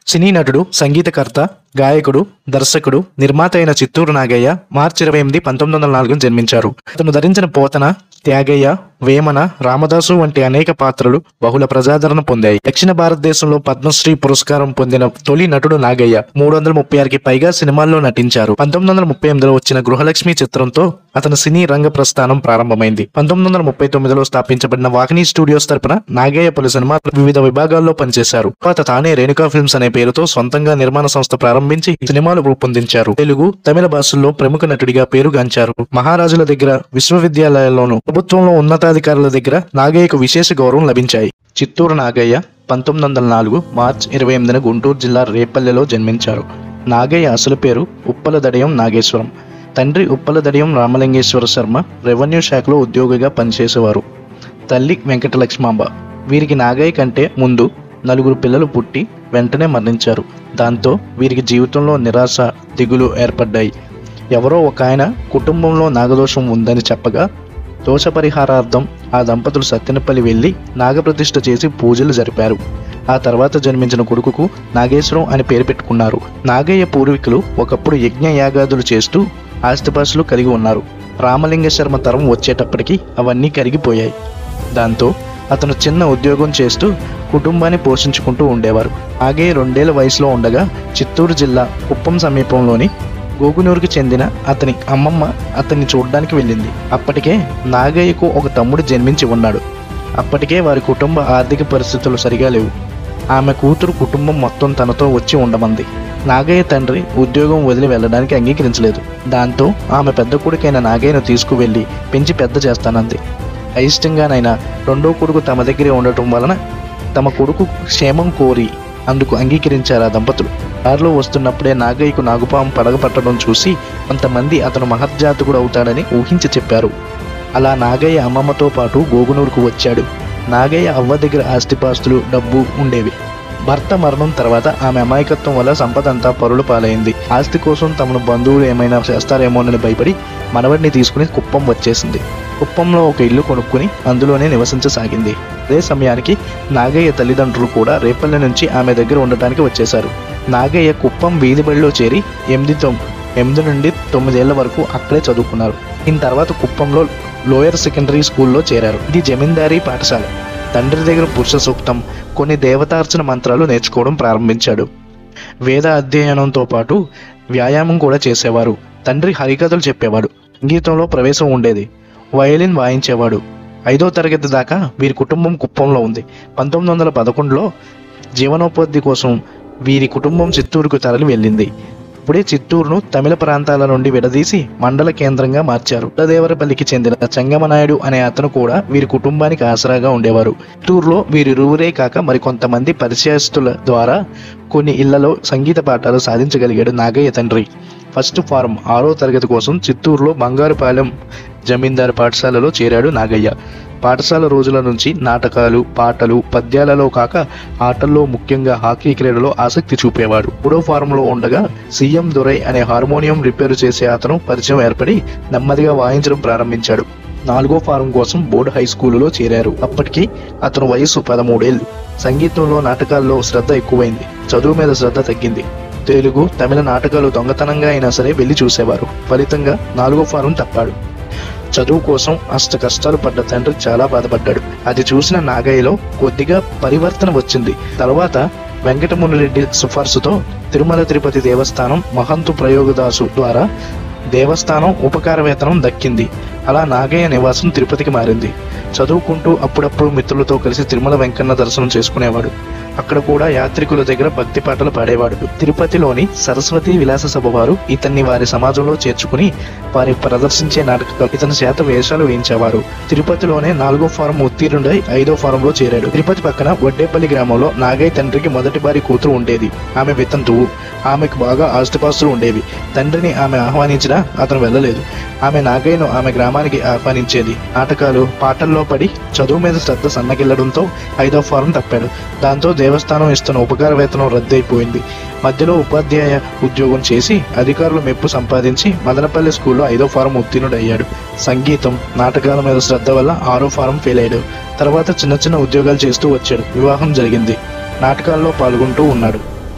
సినీ నటుడు సంగీతకర్త గాయకుడు దర్శకుడు నిర్మాత అయిన చిత్తూరు నాగయ్య మార్చి ఇరవై ఎనిమిది పంతొమ్మిది వందల నాలుగున జన్మించారు అతను ధరించిన పోతన త్యాగయ్య వేమన రామదాసు వంటి అనేక పాత్రలు బహుళ ప్రజాదరణ పొందాయి దక్షిణ భారతదేశంలో పద్మశ్రీ పురస్కారం పొందిన తొలి నటుడు నాగయ్య మూడు వందల ముప్పై ఆరుకి పైగా సినిమాల్లో నటించారు పంతొమ్మిది వందల ముప్పై ఎనిమిదిలో వచ్చిన గృహలక్ష్మి చిత్రంతో అతని సినీ రంగ ప్రస్థానం ప్రారంభమైంది పంతొమ్మిది వందల ముప్పై తొమ్మిదిలో స్థాపించబడిన వాహిని స్టూడియోస్ తరపున నాగయ్య పలు సినిమాలు వివిధ విభాగాల్లో పనిచేశారు తర్వాత తానే రేణుకా ఫిల్మ్స్ అనే పేరుతో సొంతంగా నిర్మాణ సంస్థ ప్రారంభించి సినిమాలు రూపొందించారు తెలుగు తమిళ భాషల్లో ప్రముఖ నటుడిగా పేరుగాంచారు మహారాజుల దగ్గర విశ్వవిద్యాలయాల్లోనూ ప్రభుత్వంలో ఉన్నతాధికారుల దగ్గర నాగయ్యకు విశేష గౌరవం లభించాయి చిత్తూరు నాగయ్య పంతొమ్మిది వందల నాలుగు మార్చ్ ఇరవై ఎనిమిదిన గుంటూరు జిల్లా రేపల్లెలో జన్మించారు నాగయ్య అసలు పేరు ఉప్పల దడయం నాగేశ్వరం తండ్రి ఉప్పల దడయం రామలింగేశ్వర శర్మ రెవెన్యూ శాఖలో ఉద్యోగిగా పనిచేసేవారు తల్లి వెంకటలక్ష్మాంబ వీరికి నాగయ్య కంటే ముందు నలుగురు పిల్లలు పుట్టి వెంటనే మరణించారు దాంతో వీరికి జీవితంలో నిరాశ దిగులు ఏర్పడ్డాయి ఎవరో ఒక ఆయన కుటుంబంలో నాగదోషం ఉందని చెప్పగా దోష పరిహారార్థం ఆ దంపతులు సత్యనపల్లి వెళ్ళి నాగప్రతిష్ఠ చేసి పూజలు జరిపారు ఆ తర్వాత జన్మించిన కొడుకుకు నాగేశ్వరం అని పేరు పెట్టుకున్నారు నాగయ్య పూర్వీకులు ఒకప్పుడు యజ్ఞ యాగాదులు చేస్తూ ఆస్తిపాస్తులు కలిగి ఉన్నారు రామలింగ శర్మ తరం వచ్చేటప్పటికి అవన్నీ కరిగిపోయాయి దాంతో అతను చిన్న ఉద్యోగం చేస్తూ కుటుంబాన్ని పోషించుకుంటూ ఉండేవారు ఆగే రెండేళ్ల వయసులో ఉండగా చిత్తూరు జిల్లా కుప్పం సమీపంలోని గోగునూరుకు చెందిన అతని అమ్మమ్మ అతన్ని చూడడానికి వెళ్ళింది అప్పటికే నాగయ్యకు ఒక తమ్ముడు జన్మించి ఉన్నాడు అప్పటికే వారి కుటుంబ ఆర్థిక పరిస్థితులు సరిగా లేవు ఆమె కూతురు కుటుంబం మొత్తం తనతో వచ్చి ఉండమంది నాగయ్య తండ్రి ఉద్యోగం వదిలి వెళ్ళడానికి అంగీకరించలేదు దాంతో ఆమె పెద్ద కొడుకైన నాగయ్యను తీసుకువెళ్ళి పెంచి పెద్ద చేస్తానంది అయిష్టంగానైనా రెండో కొడుకు తమ దగ్గరే ఉండటం వలన తమ కొడుకు క్షేమం కోరి అందుకు అంగీకరించారు ఆ దంపతులు దారిలో వస్తున్నప్పుడే నాగయ్యకు నాగుపాము పడగ పట్టడం చూసి కొంతమంది అతను మహర్జాతకుడు అవుతాడని ఊహించి చెప్పారు అలా నాగయ్య అమ్మమ్మతో పాటు గోగునూరుకు వచ్చాడు నాగయ్య అవ్వ దగ్గర ఆస్తిపాస్తులు డబ్బు ఉండేవి భర్త మరణం తర్వాత ఆమె అమాయకత్వం వల్ల సంపద అంతా పరుల పాలైంది ఆస్తి కోసం తమను బంధువులు ఏమైనా చేస్తారేమోనని భయపడి మనవడిని తీసుకుని కుప్పం వచ్చేసింది కుప్పంలో ఒక ఇల్లు కొనుక్కుని అందులోనే నివసించసాగింది అదే సమయానికి నాగయ్య తల్లిదండ్రులు కూడా రేపల్లె నుంచి ఆమె దగ్గర ఉండటానికి వచ్చేశారు నాగయ్య కుప్పం వీధి బడిలో చేరి ఎనిమిది తొమ్ ఎనిమిది నుండి తొమ్మిదేళ్ల వరకు అక్కడే చదువుకున్నారు దీని తర్వాత కుప్పంలో లోయర్ సెకండరీ స్కూల్లో చేరారు ఇది జమీందారీ పాఠశాల తండ్రి దగ్గర పురుష సూక్తం కొన్ని దేవతార్చన మంత్రాలు నేర్చుకోవడం ప్రారంభించాడు వేద అధ్యయనంతో పాటు వ్యాయామం కూడా చేసేవారు తండ్రి హరికథలు చెప్పేవాడు సంగీతంలో ప్రవేశం ఉండేది వయలిన్ వాయించేవాడు ఐదో తరగతి దాకా వీరి కుటుంబం కుప్పంలో ఉంది పంతొమ్మిది వందల పదకొండులో జీవనోపాధి కోసం వీరి కుటుంబం చిత్తూరుకు తరలి వెళ్ళింది అప్పుడే చిత్తూరును తమిళ ప్రాంతాల నుండి విడదీసి మండల కేంద్రంగా మార్చారు ఉత్తదేవరపల్లికి చెందిన చంగమనాయుడు అనే అతను కూడా వీరి కుటుంబానికి ఆసరాగా ఉండేవారు చిత్తూరులో వీరిరువురే కాక మరికొంతమంది పరిచయస్తుల ద్వారా కొన్ని ఇళ్లలో సంగీత పాఠాలు సాధించగలిగాడు నాగయ్య తండ్రి ఫస్ట్ ఫారం ఆరో తరగతి కోసం చిత్తూరులో బంగారుపాలెం జమీందారు పాఠశాలలో చేరాడు నాగయ్య పాఠశాల రోజుల నుంచి నాటకాలు పాటలు పద్యాలలో కాక ఆటల్లో ముఖ్యంగా హాకీ క్రీడలో ఆసక్తి చూపేవాడు మూడో ఫారంలో ఉండగా సీఎం దొరై అనే హార్మోనియం రిపేరు చేసే అతను పరిచయం ఏర్పడి నెమ్మదిగా వాయించడం ప్రారంభించాడు నాలుగో ఫారం కోసం బోర్డు హై స్కూలులో చేరారు అప్పటికి అతను వయసు పదమూడేళ్లు సంగీతంలో నాటకాల్లో శ్రద్ధ ఎక్కువైంది చదువు మీద శ్రద్ధ తగ్గింది తెలుగు తమిళ నాటకాలు దొంగతనంగా అయినా సరే వెళ్లి చూసేవారు ఫలితంగా నాలుగో ఫారం తప్పాడు చదువు కోసం అష్ట కష్టాలు పడ్డ తండ్రి చాలా బాధపడ్డాడు అది చూసిన నాగయ్యలో కొద్దిగా పరివర్తన వచ్చింది తర్వాత వెంకటమునిరెడ్డి సిఫార్సుతో తిరుమల తిరుపతి దేవస్థానం మహంతు ప్రయోగదాసు ద్వారా దేవస్థానం ఉపకార వేతనం దక్కింది అలా నాగయ్య నివాసం తిరుపతికి మారింది చదువుకుంటూ అప్పుడప్పుడు మిత్రులతో కలిసి తిరుమల వెంకన్న దర్శనం చేసుకునేవాడు అక్కడ కూడా యాత్రికుల దగ్గర భక్తి పాటలు పాడేవాడు తిరుపతిలోని సరస్వతి విలాస సభ వారు ఇతన్ని వారి సమాజంలో చేర్చుకుని వారి ప్రదర్శించే నాటకాలు ఇతని చేత వేషాలు వేయించేవారు తిరుపతిలోనే నాలుగో ఫారం ఉత్తీర్ణుడై ఐదో ఫారంలో చేరాడు తిరుపతి పక్కన వడ్డేపల్లి గ్రామంలో నాగయ్య తండ్రికి మొదటి భారీ కూతురు ఉండేది ఆమె వితంతువు ఆమెకు బాగా ఆస్తిపాస్తులు ఉండేవి తండ్రిని ఆమె ఆహ్వానించినా అతను వెళ్ళలేదు ఆమె నాగయ్యను ఆమె గ్రామానికి ఆహ్వానించేది నాటకాలు పాటల్లో పడి చదువు మీద శ్రద్ధ సన్నగిల్లడంతో ఐదో ఫారం తప్పాడు దాంతో దేవస్థానం ఇస్తున్న ఉపకార వేతనం రద్దయిపోయింది మధ్యలో ఉపాధ్యాయ ఉద్యోగం చేసి అధికారులు మెప్పు సంపాదించి మదనపల్లి స్కూల్లో ఐదో ఫారం ఉత్తీర్ణుడయ్యాడు సంగీతం నాటకాల మీద శ్రద్ధ వల్ల ఆరో ఫారం ఫెయిల్ అయ్యాడు తర్వాత చిన్న చిన్న ఉద్యోగాలు చేస్తూ వచ్చాడు వివాహం జరిగింది నాటకాల్లో పాల్గొంటూ ఉన్నాడు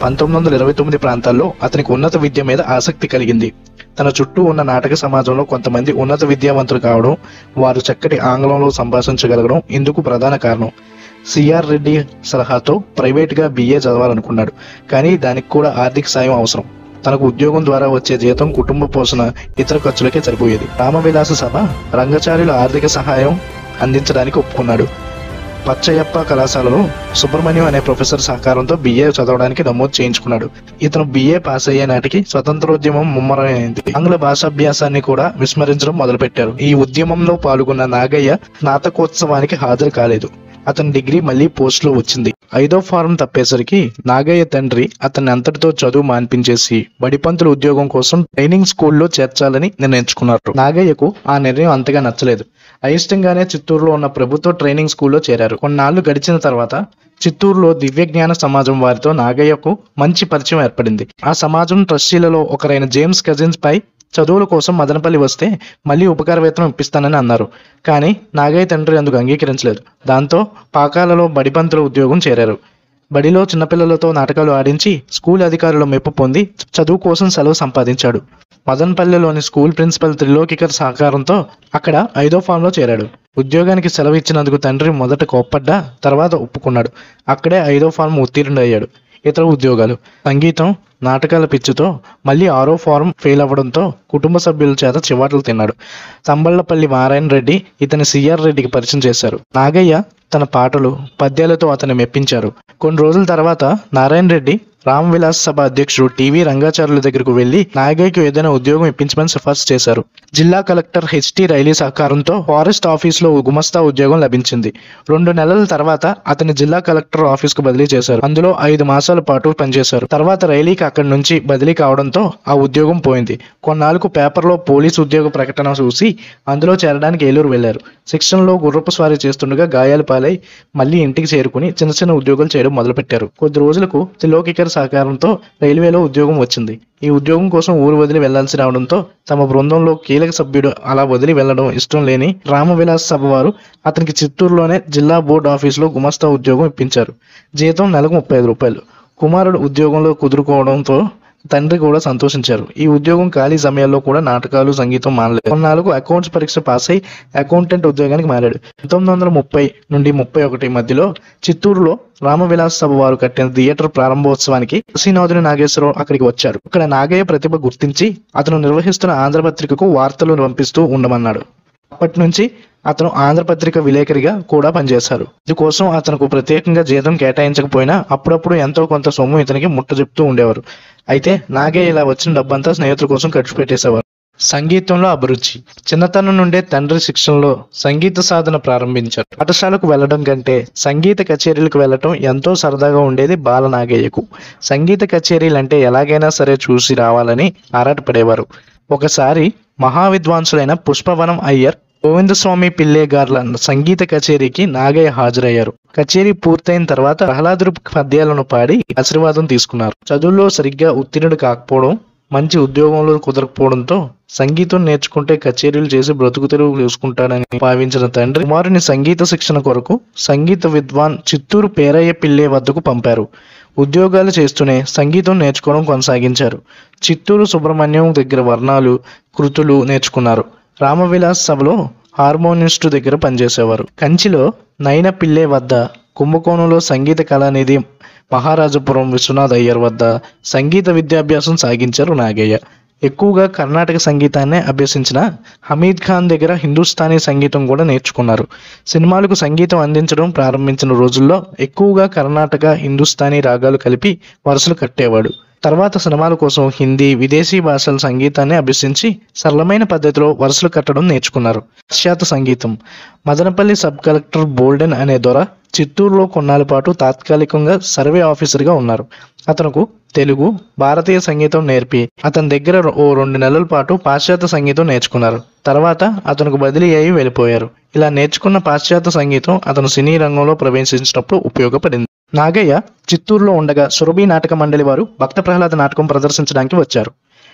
పంతొమ్మిది వందల ఇరవై తొమ్మిది ప్రాంతాల్లో అతనికి ఉన్నత విద్య మీద ఆసక్తి కలిగింది తన చుట్టూ ఉన్న నాటక సమాజంలో కొంతమంది ఉన్నత విద్యావంతులు కావడం వారు చక్కటి ఆంగ్లంలో సంభాషించగలగడం ఇందుకు ప్రధాన కారణం సిఆర్ రెడ్డి సలహాతో ప్రైవేట్గా బిఏ చదవాలనుకున్నాడు కానీ దానికి కూడా ఆర్థిక సాయం అవసరం తనకు ఉద్యోగం ద్వారా వచ్చే జీతం కుటుంబ పోషణ ఇతర ఖర్చులకే సరిపోయేది రామవిలాస సభ రంగచార్యుల ఆర్థిక సహాయం అందించడానికి ఒప్పుకున్నాడు పచ్చయ్యప్ప కళాశాలలో సుబ్రహ్మణ్యం అనే ప్రొఫెసర్ సహకారంతో బిఏ చదవడానికి నమోదు చేయించుకున్నాడు ఇతను బిఏ పాస్ అయ్యే నాటికి స్వతంత్రోద్యమం ముమ్మరమైంది ఆంగ్ల భాషాభ్యాసాన్ని కూడా విస్మరించడం మొదలుపెట్టారు ఈ ఉద్యమంలో పాల్గొన్న నాగయ్య స్నాతకోత్సవానికి హాజరు కాలేదు అతని డిగ్రీ మళ్ళీ పోస్టులో వచ్చింది ఐదో ఫారం తప్పేసరికి నాగయ్య తండ్రి అతన్ని అంతటితో చదువు మాన్పించేసి బడిపంతుల ఉద్యోగం కోసం ట్రైనింగ్ స్కూల్లో చేర్చాలని నిర్ణయించుకున్నారు నాగయ్యకు ఆ నిర్ణయం అంతగా నచ్చలేదు అయిష్టంగానే చిత్తూరులో ఉన్న ప్రభుత్వ ట్రైనింగ్ స్కూల్లో చేరారు కొన్నాళ్లు గడిచిన తర్వాత చిత్తూరులో దివ్య జ్ఞాన సమాజం వారితో నాగయ్యకు మంచి పరిచయం ఏర్పడింది ఆ సమాజం ట్రస్టీలలో ఒకరైన జేమ్స్ కజిన్స్ పై చదువుల కోసం మదనపల్లి వస్తే మళ్ళీ ఉపకార వేతనం ఇప్పిస్తానని అన్నారు కానీ నాగయ్య తండ్రి అందుకు అంగీకరించలేదు దాంతో పాకాలలో బడిపంతుల ఉద్యోగం చేరారు బడిలో చిన్నపిల్లలతో నాటకాలు ఆడించి స్కూల్ అధికారుల మెప్పు పొంది చదువు కోసం సెలవు సంపాదించాడు మదనపల్లిలోని స్కూల్ ప్రిన్సిపల్ త్రిలోకికర్ సహకారంతో అక్కడ ఐదో ఫామ్లో చేరాడు ఉద్యోగానికి సెలవు ఇచ్చినందుకు తండ్రి మొదట కోప్పడ్డా తర్వాత ఒప్పుకున్నాడు అక్కడే ఐదో ఫార్మ్ ఉత్తీర్ణుడయ్యాడు ఇతర ఉద్యోగాలు సంగీతం నాటకాల పిచ్చితో మళ్ళీ ఆరో ఫారం ఫెయిల్ అవ్వడంతో కుటుంబ సభ్యుల చేత చివాట్లు తిన్నాడు తంబళ్లపల్లి నారాయణ రెడ్డి ఇతని సిఆర్ రెడ్డికి పరిచయం చేశారు నాగయ్య తన పాటలు పద్యాలతో అతన్ని మెప్పించారు కొన్ని రోజుల తర్వాత నారాయణ రెడ్డి రామ్ విలాస్ సభ అధ్యక్షుడు టీవీ రంగాచార్యుల దగ్గరకు వెళ్లి నాగయ్యకు ఏదైనా ఉద్యోగం ఇప్పించమని సిఫార్సు చేశారు జిల్లా కలెక్టర్ హెచ్టి రైలీ సహకారంతో ఫారెస్ట్ ఆఫీసులో గుమస్తా ఉద్యోగం లభించింది రెండు నెలల తర్వాత అతని జిల్లా కలెక్టర్ ఆఫీస్ కు బదిలీ చేశారు అందులో ఐదు మాసాల పాటు పనిచేశారు తర్వాత రైలీకి అక్కడి నుంచి బదిలీ కావడంతో ఆ ఉద్యోగం పోయింది కొన్నాళ్ళకు పేపర్లో పోలీసు ఉద్యోగ ప్రకటన చూసి అందులో చేరడానికి ఏలూరు వెళ్లారు శిక్షణలో గుర్రపు స్వారీ చేస్తుండగా గాయాలు పాలై మళ్ళీ ఇంటికి చేరుకుని చిన్న చిన్న ఉద్యోగాలు చేయడం మొదలుపెట్టారు కొద్ది రోజులకు త్రిలోకికర్ సహకారంతో రైల్వేలో ఉద్యోగం వచ్చింది ఈ ఉద్యోగం కోసం ఊరు వదిలి వెళ్లాల్సి రావడంతో తమ బృందంలో కీలక సభ్యుడు అలా వదిలి వెళ్లడం ఇష్టం లేని రామవిలాస్ సభ వారు అతనికి చిత్తూరులోనే జిల్లా బోర్డు ఆఫీసులో గుమస్తా ఉద్యోగం ఇప్పించారు జీతం నెలకు ముప్పై ఐదు రూపాయలు కుమారుడు ఉద్యోగంలో కుదురుకోవడంతో తండ్రి కూడా సంతోషించారు ఈ ఉద్యోగం ఖాళీ సమయాల్లో కూడా నాటకాలు సంగీతం మానలేదు కొన్నాళ్ళకు అకౌంట్స్ పరీక్ష పాస్ అయి అకౌంటెంట్ ఉద్యోగానికి మారాడు పంతొమ్మిది వందల ముప్పై నుండి ముప్పై ఒకటి మధ్యలో చిత్తూరులో రామవిలాస్ సభ వారు కట్టిన థియేటర్ ప్రారంభోత్సవానికి శ్రీనాథుని నాగేశ్వరరావు అక్కడికి వచ్చారు ఇక్కడ నాగయ్య ప్రతిభ గుర్తించి అతను నిర్వహిస్తున్న ఆంధ్రపత్రికకు వార్తలు పంపిస్తూ ఉండమన్నాడు అప్పటి నుంచి అతను ఆంధ్రపత్రిక విలేకరిగా కూడా పనిచేశారు ఇందుకోసం అతనికి ప్రత్యేకంగా జీతం కేటాయించకపోయినా అప్పుడప్పుడు ఎంతో కొంత సొమ్ము ఇతనికి ముట్ట చెప్తూ ఉండేవారు అయితే నాగే ఇలా వచ్చిన డబ్బంతా స్నేహితుల కోసం ఖర్చు పెట్టేసేవారు సంగీతంలో అభిరుచి చిన్నతనం నుండే తండ్రి శిక్షణలో సంగీత సాధన ప్రారంభించారు పాఠశాలకు వెళ్ళడం కంటే సంగీత కచేరీలకు వెళ్ళటం ఎంతో సరదాగా ఉండేది బాల నాగయ్యకు సంగీత కచేరీలు అంటే ఎలాగైనా సరే చూసి రావాలని ఆరాటపడేవారు ఒకసారి మహావిద్వాంసులైన పుష్పవనం అయ్యర్ గోవిందస్వామి పిల్లే గార్ల సంగీత కచేరీకి నాగయ్య హాజరయ్యారు కచేరీ పూర్తయిన తర్వాత ప్రహ్లాదుడు పద్యాలను పాడి ఆశీర్వాదం తీసుకున్నారు చదువుల్లో సరిగ్గా ఉత్తీర్ణుడు కాకపోవడం మంచి ఉద్యోగంలో కుదరకపోవడంతో సంగీతం నేర్చుకుంటే కచేరీలు చేసి బ్రతుకు తెరువు చూసుకుంటాడని భావించిన తండ్రి కుమారుని సంగీత శిక్షణ కొరకు సంగీత విద్వాన్ చిత్తూరు పేరయ్య పిల్లే వద్దకు పంపారు ఉద్యోగాలు చేస్తూనే సంగీతం నేర్చుకోవడం కొనసాగించారు చిత్తూరు సుబ్రహ్మణ్యం దగ్గర వర్ణాలు కృతులు నేర్చుకున్నారు రామవిలాస్ సభలో హార్మోనిస్టు దగ్గర పనిచేసేవారు కంచిలో నైన పిల్లే వద్ద కుంభకోణంలో సంగీత కళానిధి మహారాజపురం విశ్వనాథ్ అయ్యర్ వద్ద సంగీత విద్యాభ్యాసం సాగించారు నాగయ్య ఎక్కువగా కర్ణాటక సంగీతాన్నే అభ్యసించిన హమీద్ ఖాన్ దగ్గర హిందుస్థానీ సంగీతం కూడా నేర్చుకున్నారు సినిమాలకు సంగీతం అందించడం ప్రారంభించిన రోజుల్లో ఎక్కువగా కర్ణాటక హిందుస్థానీ రాగాలు కలిపి వరుసలు కట్టేవాడు తర్వాత సినిమాల కోసం హిందీ విదేశీ భాషల సంగీతాన్ని అభ్యసించి సరళమైన పద్ధతిలో వరుసలు కట్టడం నేర్చుకున్నారు పాశ్చాత్య సంగీతం మదనపల్లి సబ్ కలెక్టర్ బోల్డెన్ అనే దొర చిత్తూరులో కొన్నాళ్ళ పాటు తాత్కాలికంగా సర్వే ఆఫీసర్గా ఉన్నారు అతనుకు తెలుగు భారతీయ సంగీతం నేర్పి అతని దగ్గర ఓ రెండు నెలల పాటు పాశ్చాత్య సంగీతం నేర్చుకున్నారు తర్వాత అతనికి బదిలీ అయి వెళ్ళిపోయారు ఇలా నేర్చుకున్న పాశ్చాత్య సంగీతం అతను సినీ రంగంలో ప్రవేశించినప్పుడు ఉపయోగపడింది నాగయ్య చిత్తూరులో ఉండగా సురభి నాటక మండలి వారు భక్త ప్రహ్లాద నాటకం ప్రదర్శించడానికి వచ్చారు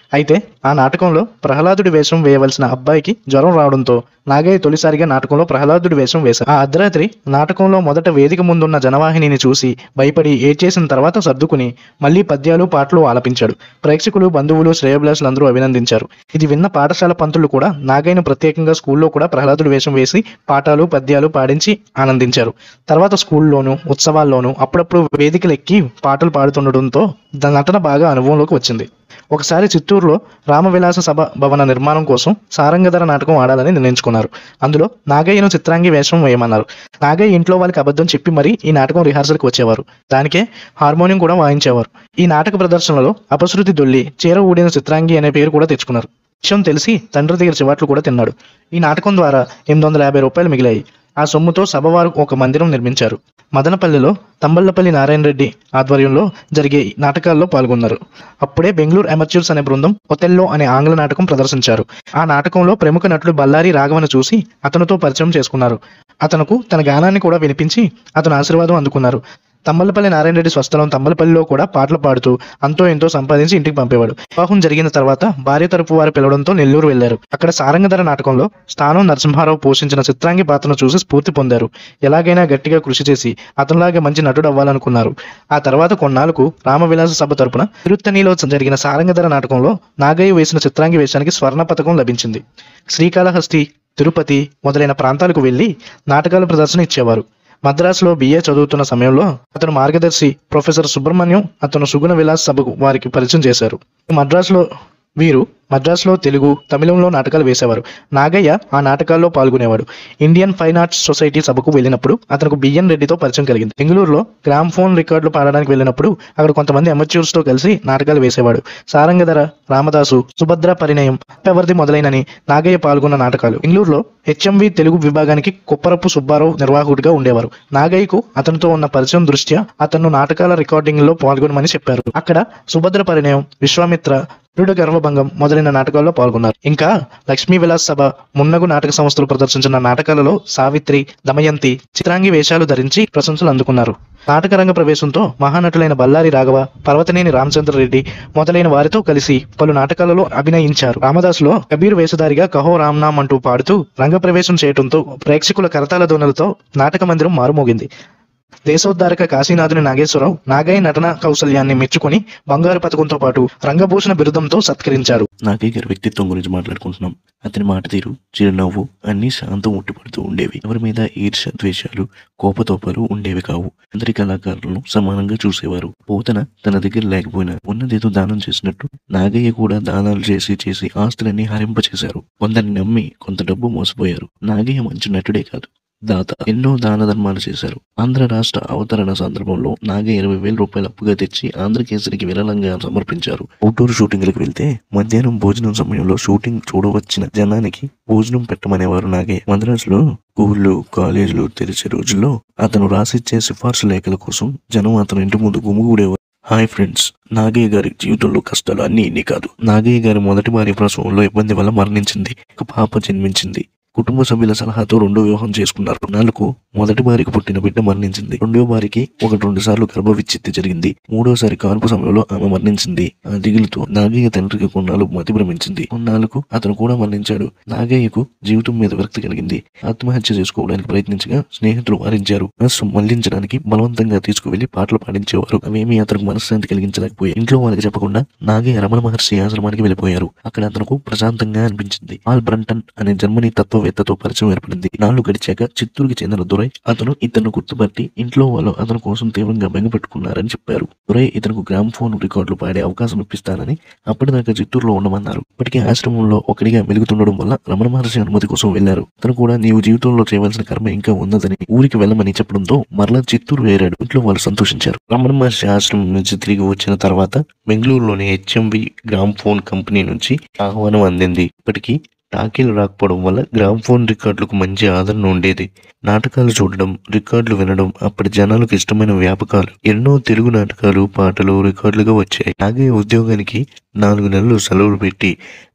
అయితే ఆ నాటకంలో ప్రహ్లాదుడి వేషం వేయవలసిన అబ్బాయికి జ్వరం రావడంతో నాగయ్య తొలిసారిగా నాటకంలో ప్రహ్లాదుడి వేషం వేశారు ఆ అర్ధరాత్రి నాటకంలో మొదట వేదిక ముందున్న జనవాహినిని చూసి భయపడి ఏడ్చేసిన తర్వాత సర్దుకుని మళ్ళీ పద్యాలు పాటలు ఆలపించాడు ప్రేక్షకులు బంధువులు శ్రేయభిలాషులందరూ అభినందించారు ఇది విన్న పాఠశాల పంతులు కూడా నాగయ్యను ప్రత్యేకంగా స్కూల్లో కూడా ప్రహ్లాదుడి వేషం వేసి పాఠాలు పద్యాలు పాడించి ఆనందించారు తర్వాత స్కూల్లోనూ ఉత్సవాల్లోనూ అప్పుడప్పుడు వేదికలు ఎక్కి పాటలు పాడుతుండటంతో ద- నటన బాగా అనుభవంలోకి వచ్చింది ఒకసారి చిత్తూరులో రామవిలాస సభ భవన నిర్మాణం కోసం సారంగధర నాటకం ఆడాలని నిర్ణయించుకున్నారు అందులో నాగయ్యను చిత్రాంగి వేషం వేయమన్నారు నాగయ్య ఇంట్లో వాళ్ళకి అబద్ధం చెప్పి మరీ ఈ నాటకం రిహార్సల్కి వచ్చేవారు దానికే హార్మోనియం కూడా వాయించేవారు ఈ నాటక ప్రదర్శనలో అపశృతి దొల్లి చీర ఊడిన చిత్రాంగి అనే పేరు కూడా తెచ్చుకున్నారు విషయం తెలిసి తండ్రి దగ్గర చివాట్లు కూడా తిన్నాడు ఈ నాటకం ద్వారా ఎనిమిది వందల యాభై రూపాయలు మిగిలాయి ఆ సొమ్ముతో సభవారు ఒక మందిరం నిర్మించారు మదనపల్లిలో తంబళ్లపల్లి నారాయణ రెడ్డి ఆధ్వర్యంలో జరిగే ఈ నాటకాల్లో పాల్గొన్నారు అప్పుడే బెంగళూరు అమర్చూర్స్ అనే బృందం ఒతెల్లో అనే ఆంగ్ల నాటకం ప్రదర్శించారు ఆ నాటకంలో ప్రముఖ నటుడు బల్లారి రాఘవను చూసి అతనితో పరిచయం చేసుకున్నారు అతనుకు తన గానాన్ని కూడా వినిపించి అతను ఆశీర్వాదం అందుకున్నారు తమ్మలపల్లి నారాయణ రెడ్డి స్వస్థలం తమ్మలపల్లిలో కూడా పాటలు పాడుతూ అంతో ఎంతో సంపాదించి ఇంటికి పంపేవాడు వివాహం జరిగిన తర్వాత భార్య తరపు వారు పిలవడంతో నెల్లూరు వెళ్లారు అక్కడ సారంగధర నాటకంలో స్థానం నరసింహారావు పోషించిన చిత్రాంగి పాత్రను చూసి స్ఫూర్తి పొందారు ఎలాగైనా గట్టిగా కృషి చేసి అతనిలాగే మంచి నటుడు అవ్వాలనుకున్నారు ఆ తర్వాత కొన్నాళ్లకు రామవిలాస సభ తరపున తిరుత్తణిలో జరిగిన సారంగధర నాటకంలో నాగయ్య వేసిన చిత్రాంగి వేషానికి స్వర్ణ పథకం లభించింది శ్రీకాళహస్తి తిరుపతి మొదలైన ప్రాంతాలకు వెళ్లి నాటకాల ప్రదర్శన ఇచ్చేవారు మద్రాసులో బిఏ చదువుతున్న సమయంలో అతను మార్గదర్శి ప్రొఫెసర్ సుబ్రహ్మణ్యం అతను సుగుణ విలాస్ సభకు వారికి పరిచయం చేశారు మద్రాసులో వీరు మద్రాసులో తెలుగు తమిళంలో నాటకాలు వేసేవారు నాగయ్య ఆ నాటకాల్లో పాల్గొనేవాడు ఇండియన్ ఫైన్ ఆర్ట్స్ సొసైటీ సభకు వెళ్ళినప్పుడు అతనికి బిఎన్ రెడ్డితో పరిచయం కలిగింది బెంగళూరులో గ్రామ్ ఫోన్ రికార్డులు పాడడానికి వెళ్ళినప్పుడు అక్కడ కొంతమంది amateurs తో కలిసి నాటకాలు వేసేవాడు సారంగధర రామదాసు సుభద్ర పరిణయం పెవర్ది మొదలైనని నాగయ్య పాల్గొన్న నాటకాలు బెంగళూరులో హెచ్ఎంవి తెలుగు విభాగానికి కొప్పరపు సుబ్బారావు నిర్వాహకుడిగా ఉండేవారు నాగయ్యకు అతనితో ఉన్న పరిచయం దృష్ట్యా అతను నాటకాల రికార్డింగ్ లో పాల్గొనమని చెప్పారు అక్కడ సుభద్ర పరిణయం విశ్వామిత్ర రుడ గర్వభంగం మొదలైన నాటకాల్లో పాల్గొన్నారు ఇంకా లక్ష్మీ విలాస్ సభ మున్నగు నాటక సంస్థలు ప్రదర్శించిన నాటకాలలో సావిత్రి దమయంతి చిత్రాంగి వేషాలు ధరించి ప్రశంసలు అందుకున్నారు నాటక రంగ ప్రవేశంతో మహానటులైన బల్లారి రాఘవ పర్వతనేని రామచంద్రరెడ్డి మొదలైన వారితో కలిసి పలు నాటకాలలో అభినయించారు రామదాసులో కబీర్ వేషధారిగా కహో రామ్నామ్ అంటూ పాడుతూ రంగప్రవేశం చేయడంతో ప్రేక్షకుల కరతాల ధ్వనులతో నాటక మందిరం మారుమోగింది దేశోద్ధారక కాశీనాథుని నాగేశ్వరరావు నాగయ్య నటన కౌశల్యాన్ని మెచ్చుకొని బంగారు పథకంతో పాటు రంగభూషణ బిరుదంతో సత్కరించారు నాగయ్య గారి వ్యక్తిత్వం గురించి మాట్లాడుకుంటున్నాం అతని మాట తీరు చిరునవ్వు అన్ని శాంతం ఉట్టిపడుతూ ఉండేవి ఎవరి మీద ఈర్ష ద్వేషాలు కోపతోపాలు ఉండేవి కావు అందరి కళాకారులను సమానంగా చూసేవారు పోతన తన దగ్గర లేకపోయినా ఉన్నదేదో దానం చేసినట్టు నాగయ్య కూడా దానాలు చేసి చేసి ఆస్తులన్నీ హరింపచేశారు కొందరిని నమ్మి కొంత డబ్బు మోసపోయారు నాగయ్య మంచి నటుడే కాదు దాత ఎన్నో దాన ధర్మాలు చేశారు ఆంధ్ర రాష్ట్ర అవతరణ సందర్భంలో నాగయ్య ఇరవై వేల రూపాయలు అప్పుగా తెచ్చి ఆంధ్రకేసరికి విరాళంగా సమర్పించారు అవుట్డోర్ షూటింగ్లకు వెళ్తే మధ్యాహ్నం భోజనం సమయంలో షూటింగ్ చూడవచ్చిన జనానికి భోజనం పెట్టమనేవారు నాగయ్య మద్రాసులో స్కూళ్ళు కాలేజీలు తెరిచే రోజుల్లో అతను రాసిచ్చే సిఫార్సు లేఖల కోసం జనం అతను ఇంటి ముందు గుమిగూడేవారు హాయ్ ఫ్రెండ్స్ నాగయ్య గారి జీవితంలో కష్టాలు అన్ని ఇన్ని కాదు నాగయ్య గారి మొదటి భార్య ప్రసవంలో ఇబ్బంది వల్ల మరణించింది ఒక పాప జన్మించింది కుటుంబ సభ్యుల సలహాతో రెండో వివాహం చేసుకున్నారు నాలుగు మొదటి భార్యకు పుట్టిన బిడ్డ మరణించింది రెండో భార్యకి ఒకటి రెండు సార్లు గర్భ విచ్ఛిత్తి జరిగింది మూడోసారి కాన్పు సమయంలో ఆమె మరణించింది ఆ దిగులుతో నాగయ్య తండ్రికి కొన్నాళ్ళు మతి భ్రమించింది కొన్నాళ్ళకు అతను కూడా మరణించాడు నాగయ్యకు జీవితం మీద విరక్తి కలిగింది ఆత్మహత్య చేసుకోవడానికి ప్రయత్నించగా స్నేహితులు వారించారు మనస్సు మళ్లించడానికి బలవంతంగా తీసుకువెళ్లి పాటలు పాడించేవారు అవేమీ అతనికి మనశ్శాంతి కలిగించలేకపోయాయి ఇంట్లో వాళ్ళకి చెప్పకుండా నాగయ్య రమణ మహర్షి ఆశ్రమానికి వెళ్ళిపోయారు అక్కడ అతనుకు ప్రశాంతంగా అనిపించింది ఆల్ బ్రంటన్ అనే జర్మనీ తత్వవేత్తతో పరిచయం ఏర్పడింది నాళ్లు గడిచాక చిత్తూరుకి చెందిన దురై అతను ఇతను గుర్తుపట్టి ఇంట్లో వాళ్ళు అతని కోసం తీవ్రంగా బెంగపెట్టుకున్నారని చెప్పారు దురై ఇతనికి గ్రామ్ ఫోన్ రికార్డులు పాడే అవకాశం ఇప్పిస్తానని అప్పటిదాకా చిత్తూరులో ఉండమన్నారు ఇప్పటికే ఆశ్రమంలో ఒకటిగా మెలుగుతుండడం వల్ల రమణ మహర్షి అనుమతి కోసం వెళ్లారు అతను కూడా నీవు జీవితంలో చేయవలసిన కర్మ ఇంకా ఉన్నదని ఊరికి వెళ్ళమని చెప్పడంతో మరలా చిత్తూరు వేరాడు ఇంట్లో వాళ్ళు సంతోషించారు రమణ మహర్షి ఆశ్రమం నుంచి తిరిగి వచ్చిన తర్వాత బెంగళూరులోని హెచ్ఎంవి గ్రామ్ ఫోన్ కంపెనీ నుంచి ఆహ్వానం అందింది ఇప్పటికీ టాకీలు రాకపోవడం వల్ల గ్రామ్ ఫోన్ రికార్డులకు మంచి ఆదరణ ఉండేది నాటకాలు చూడడం రికార్డులు వినడం అప్పటి జనాలకు ఇష్టమైన వ్యాపకాలు ఎన్నో తెలుగు నాటకాలు పాటలు రికార్డులుగా వచ్చాయి నాగయ్య ఉద్యోగానికి నాలుగు నెలలు సెలవులు పెట్టి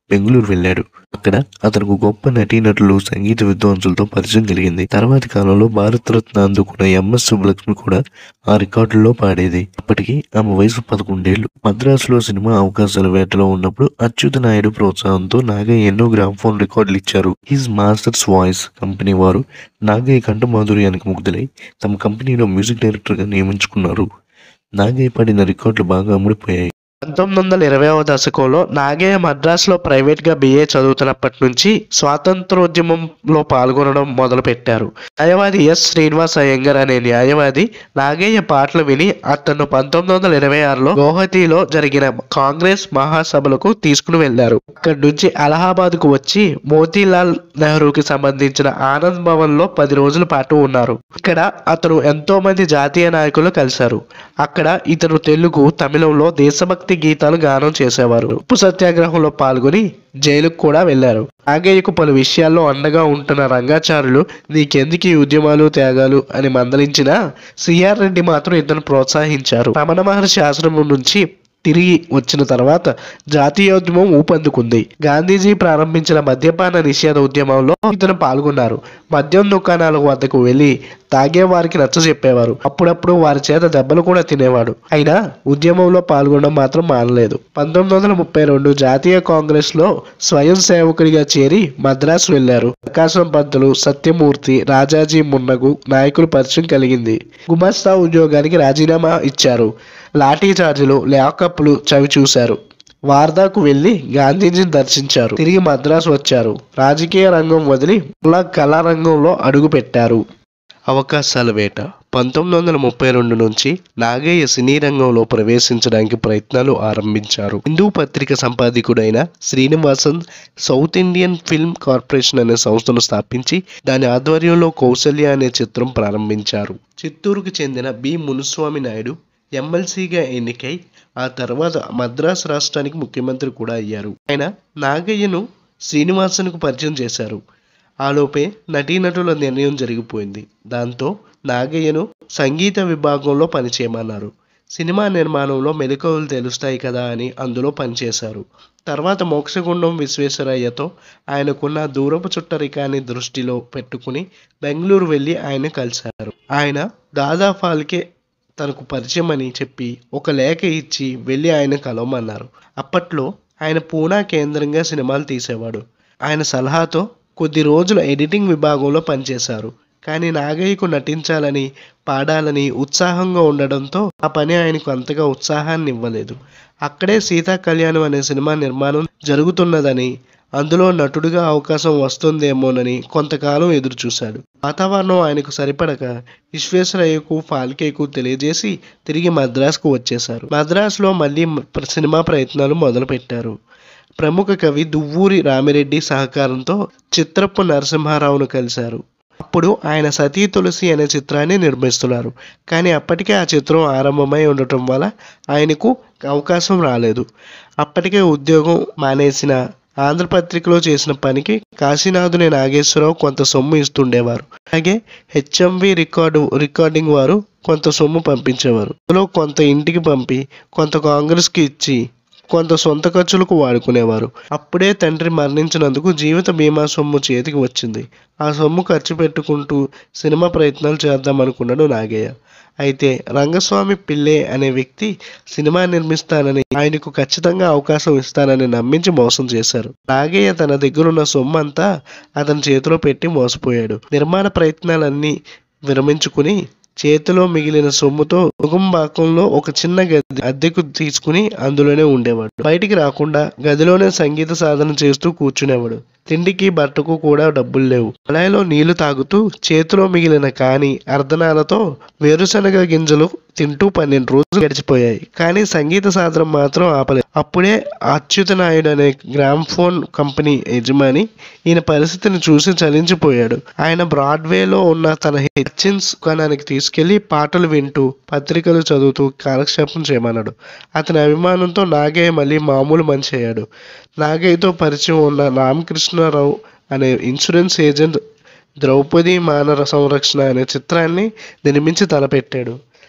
బెంగళూరు వెళ్ళాడు అక్కడ అతనికి గొప్ప నటీనటులు సంగీత విద్వాంసులతో పరిచయం కలిగింది తర్వాతి కాలంలో భారతరత్న అందుకున్న ఎంఎస్ సుబ్బలక్ష్మి కూడా ఆ రికార్డుల్లో పాడేది అప్పటికి ఆమె వయసు పదకొండేళ్లు మద్రాసులో సినిమా అవకాశాల వేటలో ఉన్నప్పుడు అచ్యుత నాయుడు ప్రోత్సాహంతో నాగయ్య ఎన్నో గ్రామ్ఫోన్ రికార్డులు ఇచ్చారు హిజ్ మాస్టర్స్ వాయిస్ కంపెనీ వారు నాగయ్య కంఠ మాధుర్యానికి ముగ్ధులై తమ కంపెనీలో మ్యూజిక్ డైరెక్టర్గా నియమించుకున్నారు నాగయ్య పాడిన రికార్డులు బాగా అమ్ముడిపోయాయి పంతొమ్మిది వందల ఇరవైవ దశకంలో నాగయ్య మద్రాసులో ప్రైవేట్గా బిఏ చదువుతున్నప్పటి నుంచి స్వాతంత్రోద్యమంలో పాల్గొనడం మొదలుపెట్టారు న్యాయవాది ఎస్ శ్రీనివాస్ అయ్యంగర్ అనే న్యాయవాది నాగయ్య పాటలు విని అతను పంతొమ్మిది వందల ఇరవై ఆరులో గౌహతిలో జరిగిన కాంగ్రెస్ మహాసభలకు తీసుకుని వెళ్లారు అక్కడి నుంచి అలహాబాద్కు వచ్చి మోతీలాల్ నెహ్రూకి సంబంధించిన ఆనంద్ భవన్ లో పది రోజుల పాటు ఉన్నారు ఇక్కడ అతను ఎంతో మంది జాతీయ నాయకులు కలిశారు అక్కడ ఇతను తెలుగు తమిళంలో దేశభక్తి గీతాలు గానం చేసేవారు ఉప్పు సత్యాగ్రహంలో పాల్గొని జైలుకు కూడా వెళ్లారు నాగయ్యకు పలు విషయాల్లో అండగా ఉంటున్న రంగాచారులు నీకెందుకు ఈ ఉద్యమాలు త్యాగాలు అని మందలించిన సిఆర్ రెడ్డి మాత్రం ఇతను ప్రోత్సహించారు రమణ మహర్షి ఆశ్రమం నుంచి తిరిగి వచ్చిన తర్వాత జాతీయోద్యమం ఊపందుకుంది గాంధీజీ ప్రారంభించిన మద్యపాన నిషేధ ఉద్యమంలో ఇతను పాల్గొన్నారు మద్యం దుకాణాల వద్దకు వెళ్లి తాగే వారికి నచ్చ చెప్పేవారు అప్పుడప్పుడు వారి చేత దెబ్బలు కూడా తినేవాడు అయినా ఉద్యమంలో పాల్గొనడం మాత్రం మానలేదు పంతొమ్మిది వందల ముప్పై రెండు జాతీయ కాంగ్రెస్ లో స్వయం సేవకుడిగా చేరి మద్రాసు వెళ్లారు ప్రకాశం పంతులు సత్యమూర్తి రాజాజీ మున్నగు నాయకులు పరిచయం కలిగింది గుమస్తా ఉద్యోగానికి రాజీనామా ఇచ్చారు లాఠీ చార్జీలు లాకప్లు చవి చూశారు వార్దాకు వెళ్లి గాంధీజీని దర్శించారు తిరిగి మద్రాసు వచ్చారు రాజకీయ రంగం వదిలి మళ్ళా కళారంగంలో అడుగు పెట్టారు అవకాశాల వేట పంతొమ్మిది వందల ముప్పై రెండు నుంచి నాగయ్య సినీ రంగంలో ప్రవేశించడానికి ప్రయత్నాలు ఆరంభించారు హిందూ పత్రిక సంపాదకుడైన Srinivasan South Indian film corporation అనే సంస్థను స్థాపించి దాని ఆధ్వర్యంలో కౌసల్య అనే చిత్రం ప్రారంభించారు చిత్తూరుకు చెందిన బి మునుస్వామి నాయుడు ఎమ్మెల్సీగా ఎన్నికై ఆ తర్వాత మద్రాసు రాష్ట్రానికి ముఖ్యమంత్రి కూడా అయ్యారు ఆయన నాగయ్యను శ్రీనివాసన్కు పరిచయం చేశారు ఆలోపే నటీనటుల నిర్ణయం జరిగిపోయింది దాంతో నాగయ్యను సంగీత విభాగంలో పనిచేయమన్నారు సినిమా నిర్మాణంలో మెలకువలు తెలుస్తాయి కదా అని అందులో పనిచేశారు తర్వాత మోక్షగుండం విశ్వేశ్వరయ్యతో ఆయనకున్న దూరపు చుట్టరికాన్ని దృష్టిలో పెట్టుకుని బెంగళూరు వెళ్ళి ఆయన కలిశారు ఆయన దాదా ఫాల్కే తనకు పరిచయం అని చెప్పి ఒక లేఖ ఇచ్చి వెళ్ళి ఆయన కలవమన్నారు అప్పట్లో ఆయన పూనా కేంద్రంగా సినిమాలు తీసేవాడు ఆయన సలహాతో కొద్ది రోజులు ఎడిటింగ్ విభాగంలో పనిచేశారు కానీ నాగయ్యకు నటించాలని పాడాలని ఉత్సాహంగా ఉండడంతో ఆ పని ఆయనకు అంతగా ఉత్సాహాన్ని ఇవ్వలేదు అక్కడే సీతా కళ్యాణం అనే సినిమా నిర్మాణం జరుగుతున్నదని అందులో నటుడిగా అవకాశం వస్తుందేమోనని కొంతకాలం ఎదురుచూశాడు వాతావరణం ఆయనకు సరిపడక విశ్వేశ్వరయ్యకు ఫాల్కేకు తెలియజేసి తిరిగి మద్రాసుకు వచ్చేశారు మద్రాసులో మళ్ళీ ప్ర- సినిమా ప్రయత్నాలు మొదలుపెట్టారు ప్రముఖ కవి దువ్వూరి రామిరెడ్డి సహకారంతో చిత్రప్పు నరసింహారావును కలిశారు అప్పుడు ఆయన సతీ తులసి అనే చిత్రాన్ని నిర్మిస్తున్నారు కానీ అప్పటికే ఆ చిత్రం ఆరంభమై ఉండటం వల్ల ఆయనకు అవకాశం రాలేదు అప్పటికే ఉద్యోగం మానేసిన ఆంధ్రపత్రికలో చేసిన పనికి కాశీనాథుని నాగేశ్వరరావు కొంత సొమ్ము ఇస్తుండేవారు అలాగే హెచ్ఎంవి రికార్డు రికార్డింగ్ వారు కొంత సొమ్ము పంపించేవారు అందులో కొంత ఇంటికి పంపి కొంత కాంగ్రెస్కి ఇచ్చి కొంత సొంత ఖర్చులకు వాడుకునేవారు అప్పుడే తండ్రి మరణించినందుకు జీవిత బీమా సొమ్ము చేతికి వచ్చింది ఆ సొమ్ము ఖర్చు పెట్టుకుంటూ సినిమా ప్రయత్నాలు చేద్దాం అనుకున్నాడు నాగయ్య అయితే రంగస్వామి పిల్లే అనే వ్యక్తి సినిమా నిర్మిస్తానని ఆయనకు ఖచ్చితంగా అవకాశం ఇస్తానని నమ్మించి మోసం చేశారు నాగయ్య తన దగ్గరున్న సొమ్ము అంతా అతని చేతిలో పెట్టి మోసపోయాడు నిర్మాణ ప్రయత్నాలన్నీ విరమించుకుని చేతిలో మిగిలిన సొమ్ముతో ముగుంబాకంలో ఒక చిన్న గది అద్దెకు తీసుకుని అందులోనే ఉండేవాడు బయటికి రాకుండా గదిలోనే సంగీత సాధన చేస్తూ కూర్చునేవాడు తిండికి బట్టకు కూడా డబ్బులు లేవు కుళాయిలో నీళ్లు తాగుతూ చేతిలో మిగిలిన కాని అర్ధనాలతో వేరుశనగ గింజలు తింటూ పన్నెండు రోజులు గడిచిపోయాయి కానీ సంగీత సాధనం మాత్రం ఆపలేదు అప్పుడే అచ్యుత నాయుడు అనే గ్రామ్ఫోన్ కంపెనీ యజమాని ఈయన పరిస్థితిని చూసి చలించిపోయాడు ఆయన బ్రాడ్వేలో ఉన్న తన హెచ్చిన్స్ దుకాణానికి తీసుకెళ్లి పాటలు వింటూ పత్రికలు చదువుతూ కాలక్షేపం చేయమన్నాడు అతని అభిమానంతో నాగయ్య మళ్ళీ మామూలు మనిషి అయ్యాడు నాగయ్యతో పరిచయం ఉన్న రామకృష్ణారావు అనే ఇన్సూరెన్స్ ఏజెంట్ ద్రౌపది మానవ సంరక్షణ అనే చిత్రాన్ని నిర్మించి తలపెట్టాడు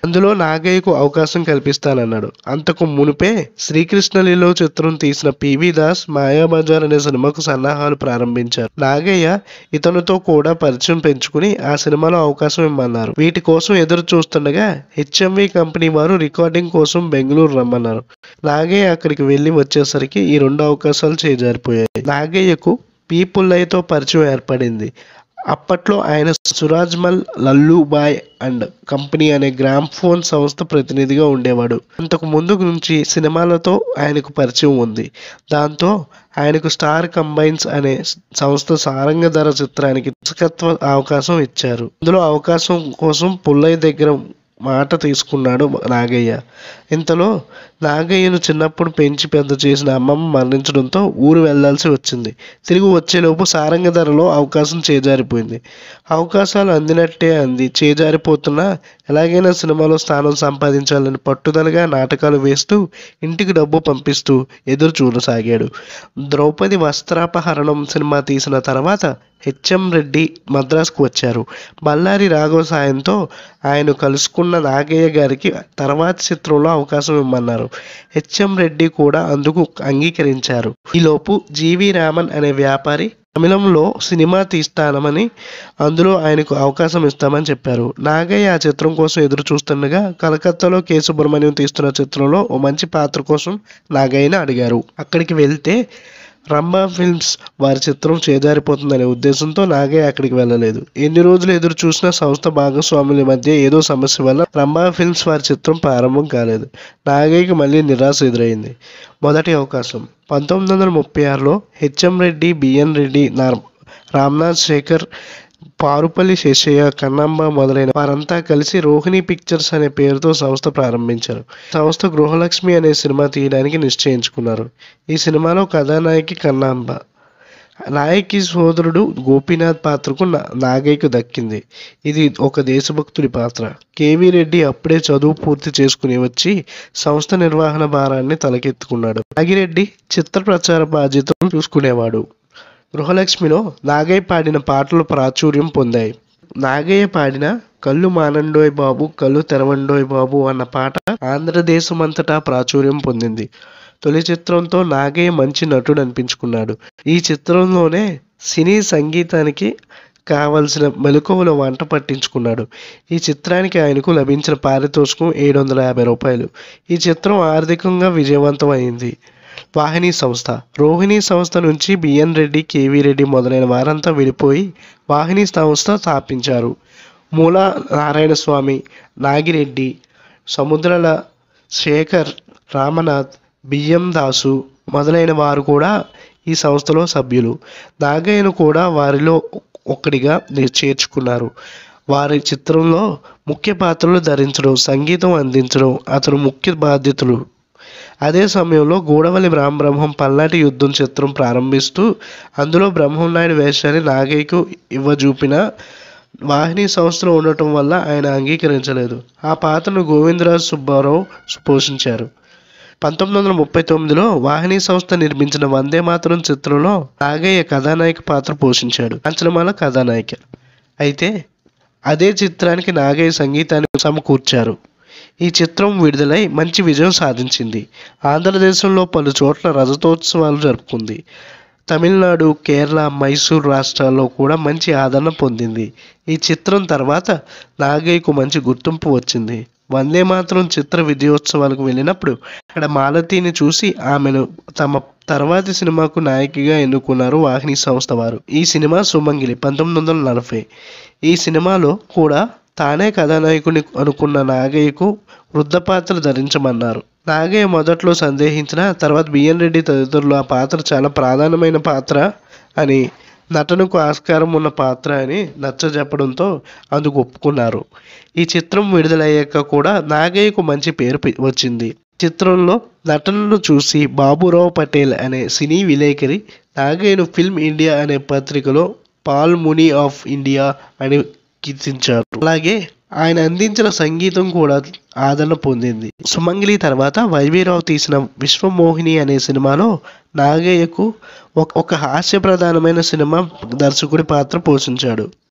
అందులో నాగయ్యకు అవకాశం కల్పిస్తానన్నాడు అంతకు మునిపే శ్రీకృష్ణలీలో చిత్రం తీసిన పివి దాస్ మాయాబజార్ అనే సినిమాకు సన్నాహాలు ప్రారంభించారు నాగయ్య ఇతనితో కూడా పరిచయం పెంచుకుని ఆ సినిమాలో అవకాశం ఇమ్మన్నారు వీటి కోసం ఎదురు చూస్తుండగా హెచ్ఎంవి కంపెనీ వారు రికార్డింగ్ కోసం బెంగళూరు రమ్మన్నారు నాగయ్య అక్కడికి వెళ్ళి వచ్చేసరికి ఈ రెండు అవకాశాలు చేజారిపోయాయి నాగయ్యకు పి పుల్లయ్యతో పరిచయం ఏర్పడింది అప్పట్లో ఆయన సురాజ్మల్ లల్లుబాయ్ అండ్ కంపెనీ అనే గ్రామ్ ఫోన్ సంస్థ ప్రతినిధిగా ఉండేవాడు అంతకు ముందు నుంచి సినిమాలతో ఆయనకు పరిచయం ఉంది దాంతో ఆయనకు స్టార్ కంబైన్స్ అనే సంస్థ సారంగధర చిత్రానికి దర్శకత్వ అవకాశం ఇచ్చారు అందులో అవకాశం కోసం పుల్లయ్య దగ్గర మాట తీసుకున్నాడు నాగయ్య ఇంతలో నాగయ్యను చిన్నప్పుడు పెంచి పెద్ద చేసిన అమ్మమ్మ మరణించడంతో ఊరు వెళ్లాల్సి వచ్చింది తిరిగి వచ్చేలోపు సారంగధరలో అవకాశం చేజారిపోయింది అవకాశాలు అందినట్టే అంది చేజారిపోతున్నా ఎలాగైనా సినిమాలో స్థానం సంపాదించాలని పట్టుదలగా నాటకాలు వేస్తూ ఇంటికి డబ్బు పంపిస్తూ ఎదురు చూడసాగాడు ద్రౌపది వస్త్రాపహరణం సినిమా తీసిన తర్వాత హెచ్ఎం రెడ్డి మద్రాసుకు వచ్చారు బళ్ళారి రాఘవ సాయంతో ఆయన కలుసుకున్న నాగయ్య గారికి తర్వాతి చిత్రంలో అవకాశం ఇమ్మన్నారు హెచ్ఎం రెడ్డి కూడా అందుకు అంగీకరించారు ఈలోపు జీవి రామన్ అనే వ్యాపారి తమిళంలో సినిమా తీస్తానమని అందులో ఆయనకు అవకాశం ఇస్తామని చెప్పారు నాగయ్య ఆ చిత్రం కోసం ఎదురు చూస్తుండగా కలకత్తాలో కె సుబ్రహ్మణ్యం తీస్తున్న చిత్రంలో ఓ మంచి పాత్ర కోసం నాగయ్యని అడిగారు అక్కడికి వెళ్తే రంభా ఫిల్మ్స్ వారి చిత్రం చేజారిపోతుందనే ఉద్దేశంతో నాగయ్య అక్కడికి వెళ్ళలేదు ఎన్ని రోజులు ఎదురు చూసినా సంస్థ భాగస్వాముల మధ్య ఏదో సమస్య వల్ల రంభా ఫిల్మ్స్ వారి చిత్రం ప్రారంభం కాలేదు నాగయ్యకి మళ్ళీ నిరాశ ఎదురైంది మొదటి అవకాశం పంతొమ్మిది వందల ముప్పై ఆరులో హెచ్ఎం రెడ్డి బిఎన్ రెడ్డి నార్ రామ్నాథ్ శేఖర్ పారుపల్లి శేషయ్య కన్నాంబ మొదలైన వారంతా కలిసి రోహిణి పిక్చర్స్ అనే పేరుతో సంస్థ ప్రారంభించారు సంస్థ గృహలక్ష్మి అనే సినిమా తీయడానికి నిశ్చయించుకున్నారు ఈ సినిమాలో కథానాయకి కన్నాంబ నాయకి సోదరుడు గోపీనాథ్ పాత్రకు నా- నాగయ్యకు దక్కింది ఇది ఒక దేశభక్తుడి పాత్ర కేవీ రెడ్డి అప్పుడే చదువు పూర్తి చేసుకుని వచ్చి సంస్థ నిర్వహణ భారాన్ని తలకెత్తుకున్నాడు నాగిరెడ్డి చిత్ర ప్రచార బాధ్యతలు చూసుకునేవాడు గృహలక్ష్మిలో నాగయ్య పాడిన పాటలు ప్రాచుర్యం పొందాయి నాగయ్య పాడిన కళ్ళు మానండోయ్ బాబు కళ్ళు తెరవండోయ్ బాబు అన్న పాట ఆంధ్రదేశమంతటా ప్రాచుర్యం పొందింది తొలి చిత్రంతో నాగయ్య మంచి నటుడు అనిపించుకున్నాడు ఈ చిత్రంలోనే సినీ సంగీతానికి కావలసిన మెలకువల వంట పట్టించుకున్నాడు ఈ చిత్రానికి ఆయనకు లభించిన పారితోషికం ఏడు వందల యాభై రూపాయలు ఈ చిత్రం ఆర్థికంగా విజయవంతం అయింది వాహిని సంస్థ రోహిణి సంస్థ నుంచి బిఎన్ రెడ్డి కేవీ రెడ్డి మొదలైన వారంతా విడిపోయి వాహిని సంస్థ స్థాపించారు మూల నారాయణ స్వామి నాగిరెడ్డి సముద్రల శేఖర్ రామనాథ్ బియ్యం దాసు మొదలైన వారు కూడా ఈ సంస్థలో సభ్యులు నాగయ్యను కూడా వారిలో ఒక్కడిగా ని- చేర్చుకున్నారు వారి చిత్రంలో ముఖ్య పాత్రలు ధరించడం సంగీతం అందించడం అతను ముఖ్య బాధ్యతలు అదే సమయంలో గూడవల్లి రామబ్రహ్మం పల్నాటి యుద్ధం చిత్రం ప్రారంభిస్తూ అందులో బ్రహ్మం నాయుడు వేషాన్ని నాగయ్యకు ఇవ్వజూపిన వాహిని సంస్థలో ఉండటం వల్ల ఆయన అంగీకరించలేదు ఆ పాత్రను గోవిందరాజు సుబ్బారావు పోషించారు పంతొమ్మిది వందల ముప్పై తొమ్మిదిలో వాహిని సంస్థ నిర్మించిన వందే మాతరం చిత్రంలో నాగయ్య కథానాయక పాత్ర పోషించాడు అంచనమాల కథానాయిక అయితే అదే చిత్రానికి నాగయ్య సంగీతాన్ని సమకూర్చారు ఈ చిత్రం విడుదలై మంచి విజయం సాధించింది ఆంధ్రదేశంలో పలు చోట్ల రజతోత్సవాలు జరుపుకుంది తమిళనాడు కేరళ మైసూర్ రాష్ట్రాల్లో కూడా మంచి ఆదరణ పొందింది ఈ చిత్రం తర్వాత నాగయ్యకు మంచి గుర్తింపు వచ్చింది వందే మాత్రం చిత్ర విజయోత్సవాలకు వెళ్ళినప్పుడు అక్కడ మాలతీని చూసి ఆమెను తమ తర్వాతి సినిమాకు నాయకిగా ఎన్నుకున్నారు వాహిని సంస్థ వారు ఈ సినిమా సుమంగిలి పంతొమ్మిది వందల నలభై ఈ సినిమాలో కూడా తానే కథానాయకుని అనుకున్న నాగయ్యకు వృద్ధ పాత్ర ధరించమన్నారు నాగయ్య మొదట్లో సందేహించిన తర్వాత బిఎన్ రెడ్డి తదితరులు ఆ పాత్ర చాలా ప్రాధాన్యమైన పాత్ర అని నటనకు ఆస్కారం ఉన్న పాత్ర అని నచ్చజెప్పడంతో అందుకు ఒప్పుకున్నారు ఈ చిత్రం విడుదలయ్యాక కూడా నాగయ్యకు మంచి పేరు పె- వచ్చింది చిత్రంలో నటనను చూసి బాబురావు పటేల్ అనే సినీ విలేకరి నాగయ్యను ఫిల్మ్ ఇండియా అనే పత్రికలో పాల్ ముని ఆఫ్ ఇండియా అని కీర్తించారు అలాగే ఆయన అందించిన సంగీతం కూడా ఆదరణ పొందింది సుమంగిలి తర్వాత వైవీరావు తీసిన విశ్వమోహిని అనే సినిమాలో నాగయ్యకు ఒక ఒక హాస్యప్రధానమైన సినిమా దర్శకుడి పాత్ర పోషించాడు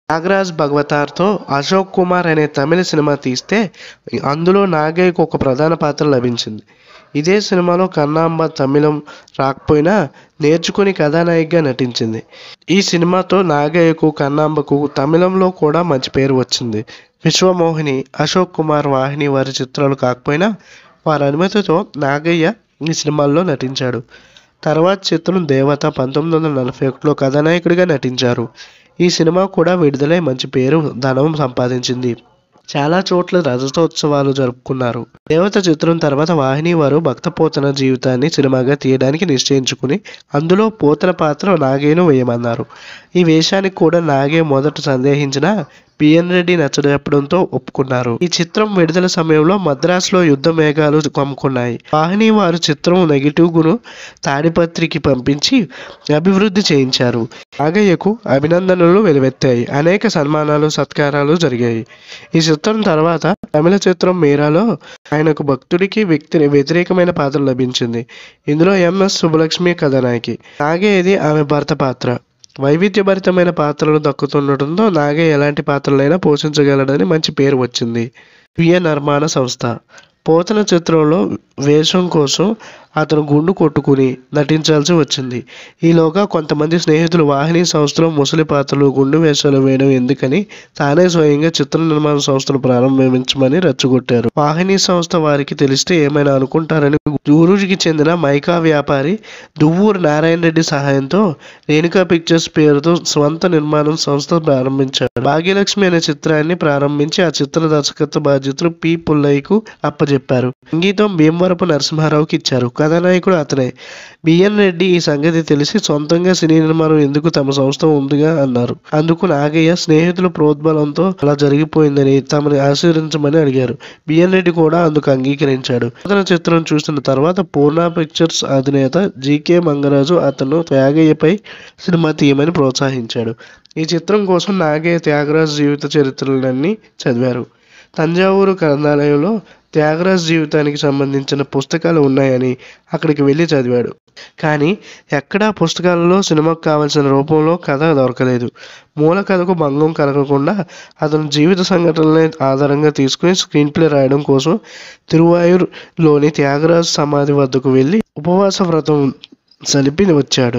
నాగరాజ్ భగవతార్తో అశోక్ కుమార్ అనే తమిళ సినిమా తీస్తే అందులో నాగయ్యకు ఒక ప్రధాన పాత్ర లభించింది ఇదే సినిమాలో కన్నాంబ తమిళం రాకపోయినా నేర్చుకుని కథానాయికగా నటించింది ఈ సినిమాతో నాగయ్యకు కన్నాంబకు తమిళంలో కూడా మంచి పేరు వచ్చింది విశ్వమోహిని అశోక్ కుమార్ వాహిని వారి చిత్రాలు కాకపోయినా వారి అనుమతితో నాగయ్య ఈ సినిమాల్లో నటించాడు తర్వాత చిత్రం దేవత పంతొమ్మిది వందల నలభై ఒకటిలో కథానాయకుడిగా నటించారు ఈ సినిమా కూడా విడుదలై మంచి పేరు ధనం సంపాదించింది చాలా చోట్ల రజతోత్సవాలు జరుపుకున్నారు దేవత చిత్రం తర్వాత వాహిని వారు భక్త పోతన జీవితాన్ని సినిమాగా తీయడానికి నిశ్చయించుకుని అందులో పోతన పాత్ర నాగేను వేయమన్నారు ఈ వేషానికి కూడా నాగే మొదట సందేహించిన బిఎన్ రెడ్డి నచ్చజెప్పడంతో ఒప్పుకున్నారు ఈ చిత్రం విడుదల సమయంలో మద్రాసులో యుద్ధ మేఘాలు కమ్ముకున్నాయి వాహిని వారు చిత్రం నెగిటివ్ గును తాడిపత్రికి పంపించి అభివృద్ధి చేయించారు నాగయ్యకు అభినందనలు వెలువెత్తాయి అనేక సన్మానాలు సత్కారాలు జరిగాయి ఈ చిత్రం తర్వాత తమిళ చిత్రం మీరాలో ఆయనకు భక్తుడికి వ్యక్తి వ్యతిరేకమైన పాత్ర లభించింది ఇందులో ఎంఎస్ సుబ్బలక్ష్మి కథానాయకి నాగయ్యది ఆమె భర్త పాత్ర వైవిధ్యభరితమైన పాత్రలు దక్కుతుండటంతో నాగే ఎలాంటి పాత్రలైనా పోషించగలడని మంచి పేరు వచ్చింది వియ నిర్మాణ సంస్థ పోతన చిత్రంలో వేషం కోసం అతను గుండు కొట్టుకుని నటించాల్సి వచ్చింది ఈలోగా కొంతమంది స్నేహితులు వాహిని సంస్థలో ముసలి పాత్రలు గుండు వేషాలు వేయడం ఎందుకని తానే స్వయంగా చిత్ర నిర్మాణ సంస్థను ప్రారంభించమని రెచ్చగొట్టారు వాహిని సంస్థ వారికి తెలిస్తే ఏమైనా అనుకుంటారని ఊరూరికి చెందిన మైకా వ్యాపారి దువ్వూరు నారాయణ రెడ్డి సహాయంతో రేణుకా పిక్చర్స్ పేరుతో స్వంత నిర్మాణం సంస్థ ప్రారంభించాడు భాగ్యలక్ష్మి అనే చిత్రాన్ని ప్రారంభించి ఆ చిత్ర దర్శకత్వ బాధ్యతలు పి పుల్లయ్యకు అప్పజెప్పారు సంగీతం భీమవరపు నరసింహారావుకి ఇచ్చారు కథానాయకుడు అతనే బిఎన్ రెడ్డి ఈ సంగతి తెలిసి సొంతంగా సినీ నిర్మాణం ఎందుకు తమ సంస్థ ఉందిగా అన్నారు అందుకు నాగయ్య స్నేహితుల ప్రోద్బలంతో అలా జరిగిపోయిందని తమని ఆశీర్వించమని అడిగారు బిఎన్ రెడ్డి కూడా అందుకు అంగీకరించాడు నూతన చిత్రం చూసిన తర్వాత పూర్ణ పిక్చర్స్ అధినేత జీకే మంగరాజు అతను త్యాగయ్యపై సినిమా తీయమని ప్రోత్సహించాడు ఈ చిత్రం కోసం నాగయ్య త్యాగరాజ్ జీవిత చరిత్రలన్నీ చదివారు తంజావూరు గ్రంథాలయంలో త్యాగరాజ్ జీవితానికి సంబంధించిన పుస్తకాలు ఉన్నాయని అక్కడికి వెళ్ళి చదివాడు కానీ ఎక్కడా పుస్తకాలలో సినిమాకు కావలసిన రూపంలో కథ దొరకలేదు మూల కథకు భంగం కలగకుండా అతను జీవిత సంఘటనలే ఆధారంగా తీసుకుని స్క్రీన్ ప్లే రాయడం కోసం తిరువాయూరులోని త్యాగరాజ్ సమాధి వద్దకు వెళ్ళి ఉపవాస వ్రతం సలిపి వచ్చాడు